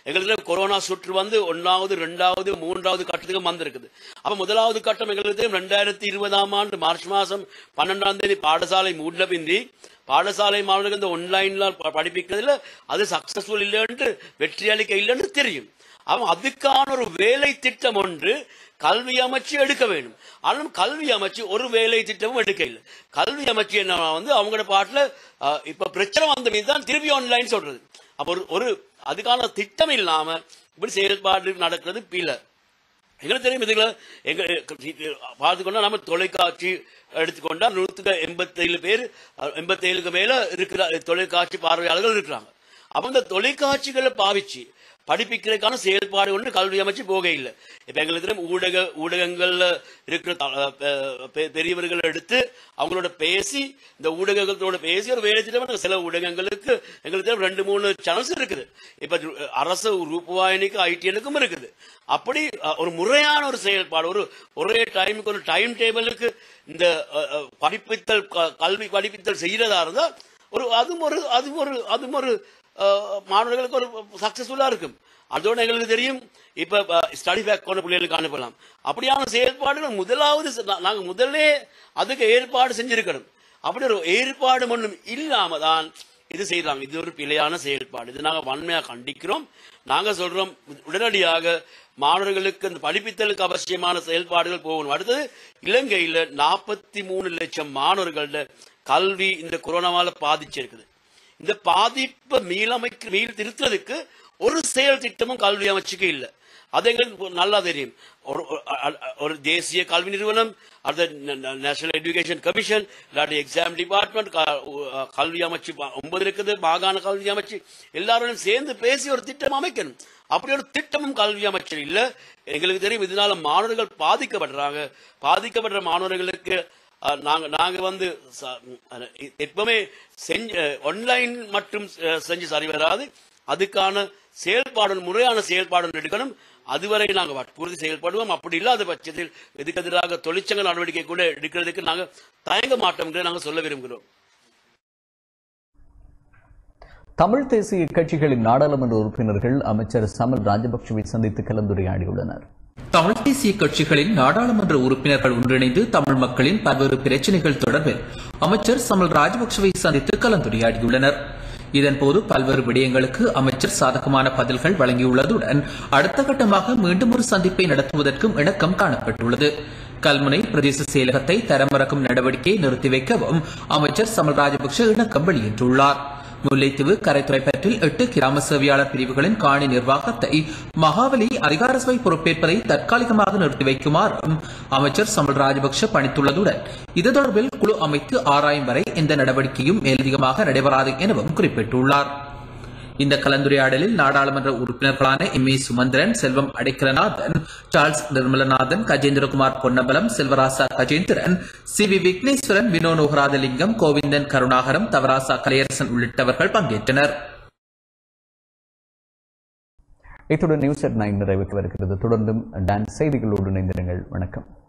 R: எங்களுக்கு கொரோனா சுற்று வந்து ஒன்னாவது ரெண்டாவது மூன்றாவது கட்டத்துக்கு வந்திருக்குது அப்ப முதலாவது கட்டம் எங்களுக்கு தெரியும் ரெண்டாயிரத்தி இருபதாம் ஆண்டு மார்ச் மாசம் பன்னெண்டாம் தேதி பாடசாலை மூடின பிந்தி பாடசாலை மாணவர்கள் இந்த ஒன்லைன்ல ப- படிப்பிக்கிறதுல அது சக்சஸ்ஃபுல் இல்லைன்னு வெற்றி அளிக்க இல்லைன்னு தெரியும் அவன் அதுக்கான ஒரு வேலை திட்டம் ஒன்று கல்வி அமைச்சு எடுக்க வேண்டும் ஆனால் கல்வி அமைச்சு ஒரு வேலை திட்டமும் எடுக்க இல்லை கல்வி அமைச்சு என்ன வந்து அவங்களோட பாட்டுல அஹ், இப்ப பிரச்சனை வந்த மீது தான் திருப்பி ஆன்லைன் சொல்றது அப்ப ஒரு ஒரு அதுக்கான திட்டம் இல்லாம இப்படி செயல்பாடு நடக்கிறது பிள்ளை எங்களுக்கு தெரியும் இதுல எங்க பார்த்துக்கொண்டா நம்ம தொலைக்காட்சி எடுத்துக்கொண்டா நூற்றுக்கு எண்பத்தேழு பேர் எண்பத்தேழுக்கு மேல இருக்கிற தொலைக்காட்சி பார்வையாளர்கள் இருக்கிறாங்க அப்ப இந்த தொலைக்காட்சிகளை பாவிச்சு படிப்பிக்கிறதுக்கான செயல்பாடு ஒன்று கல்வி அமைச்சு போக இல்லை இப்ப எங்களுக்கு தெரியும் ஊடக ஊடகங்கள்ல இருக்கிற த- பெ- பெ- பெரியவர்கள் எடுத்து அவங்களோட பேசி இந்த ஊடகங்களோட பேசி ஒரு வேலை திட்டம் சில ஊடகங்களுக்கு எங்களுக்கு தெரியும் ரெண்டு மூணு சேனல்ஸ் இருக்குது இப்ப அரசு ரூபவாயினிக்கு ஐடிஎனுக்கும் இருக்குது அப்படி அஹ், ஒரு முறையான ஒரு செயல்பாடு ஒரு ஒரே டைமுக்கு ஒரு டைம் டேபிளுக்கு இந்த அஹ், அஹ், படிப்பித்தல் க- கல்வி படிப்பித்தல் செய்யறதா இருந்தா ஒரு அதுவும் ஒரு அதுவும் ஒரு அதுவும் ஒரு அஹ், மாணவர்களுக்கு ஒரு சக்சஸ்ஃபுல்லா இருக்கும் அதோட எங்களுக்கு தெரியும் இப்ப ஸ்டடி பேக் கொண்ட பிள்ளைகளுக்கு அனுப்பலாம் அப்படியான செயல்பாடுகள் முதலாவது செ- நா- நாங்க முதல்லே அதுக்கு ஏற்பாடு செஞ்சிருக்கணும் அப்படி ஒரு ஏற்பாடு ஒன்றும் இல்லாம தான் இது செய்யறாங்க இது ஒரு பிழையான செயல்பாடு இது நாங்க வன்மையா கண்டிக்கிறோம் நாங்க சொல்றோம் உடனடியாக மாணவர்களுக்கு அந்த படிப்பித்தலுக்கு அவசியமான செயல்பாடுகள் போகணும் அடுத்தது இலங்கையில நாற்பத்தி மூணு லட்சம் மாணவர்களோட கல்வி இந்த கொரோனாவால பாதிச்சிருக்குது இந்த பாதிப்பை மீளமைக்கு மீள் திருத்ததுக்கு ஒரு செயல் திட்டமும் கல்வி அமைச்சுக்கு இல்லை அது எங்களுக்கு நல்லா தெரியும் ஒரு ஒரு- அ- ஒரு தேசிய கல்வி நிறுவனம் அது நேஷனல் எஜுகேஷன் கமிஷன் இல்லாட்டி எக்ஸாம் டிபார்ட்மெண்ட் கல்வி அமைச்சு ப- ஒன்பது இருக்குது மாகாண கல்வி அமைச்சு எல்லாரும் சேர்ந்து பேசி ஒரு திட்டம் அமைக்கணும் அப்படி ஒரு திட்டமும் கல்வி அமைச்சர் இல்ல எங்களுக்கு தெரியும் இதனால மாணவர்கள் பாதிக்கப்படுறாங்க பாதிக்கப்படுற மாணவர்களுக்கு அஹ், நாங்க நாங்க வந்து ச- அஹ், எப்பவுமே செஞ்ச ஆன்லைன் மட்டும் அஹ், செஞ்சு சரி வராது அதுக்கான செயல்பாடு முறையான செயல்பாடு எடுக்கணும் அதுவரை நாங்க வற்புறுத்தி செயல்படுவோம் அப்படி இல்லாத பட்சத்தில் இதுக்கு எதிராக தொழிற்சங்க நடவடிக்கை கூட எடுக்கிறதுக்கு நாங்க தயங்க மாட்டோம் என்று நாங்க சொல்ல விரும்புகிறோம்
A: தமிழ் தேசிய கட்சிகளின் நாடாளுமன்ற உறுப்பினர்கள் அமைச்சர் சமல் ராஜபக்சவை சந்தித்து கலந்துரையாடியுள்ளனர்
E: தமிழ் தேசிய கட்சிகளின் நாடாளுமன்ற உறுப்பினர்கள் ஒன்றிணைந்து தமிழ் மக்களின் பல்வேறு பிரச்சனைகள் தொடர்பில் அமைச்சர் சமல் ராஜபக்சவை சந்தித்து கலந்துரையாடியுள்ளனர் இதன்போது பல்வேறு விடயங்களுக்கு அமைச்சர் சாதகமான பதில்கள் வழங்கியுள்ளதுடன் அடுத்த கட்டமாக மீண்டும் ஒரு சந்திப்பை நடத்துவதற்கும் இணக்கம் காணப்பட்டுள்ளது கல்முனை பிரதேச செயலகத்தை தரமிறக்கும் நடவடிக்கையை நிறுத்தி வைக்கவும் அமைச்சர் சமல் ராஜபக்ஷ இணக்கம் வெளியிட்டுள்ளார் முல்லைத்தீவு கரைத்துறைப்பற்றில் எட்டு கிராம சேவையாளர் பிரிவுகளின் காணி நிர்வாகத்தை மகாவலி அதிகார சபை பொறுப்பேற்பதை தற்காலிகமாக நிறுத்தி வைக்குமாறும் அமைச்சர் சமல் ராஜபக்ஷ பணித்துள்ளதுடன் இது தொடர்பில் குழு அமைத்து ஆராயும் வரை எந்த நடவடிக்கையும் மேலதிகமாக நடைபெறாது எனவும் குறிப்பிட்டுள்ளார் இந்த கலந்துரையாடலில் நாடாளுமன்ற உறுப்பினர்களான M A Sumanthiran Selvam Adaikalanathan Charles Nirmalanathan Gajendrakumar Ponnambalam Selvarasa Gajendran C V Wigneswaran Vino Noharathalingam Govindan Karunakaram Thavarasa Kalaiyarasan உள்ளிட்டவர்கள் பங்கேற்றனர்
A: இத்துடன் நியூஸ் அட் நைன் நிறைவுக்கு வருகிறது தொடர்ந்தும் டான்ஸ் செய்திகளோடு இணைந்திருங்கள் வணக்கம்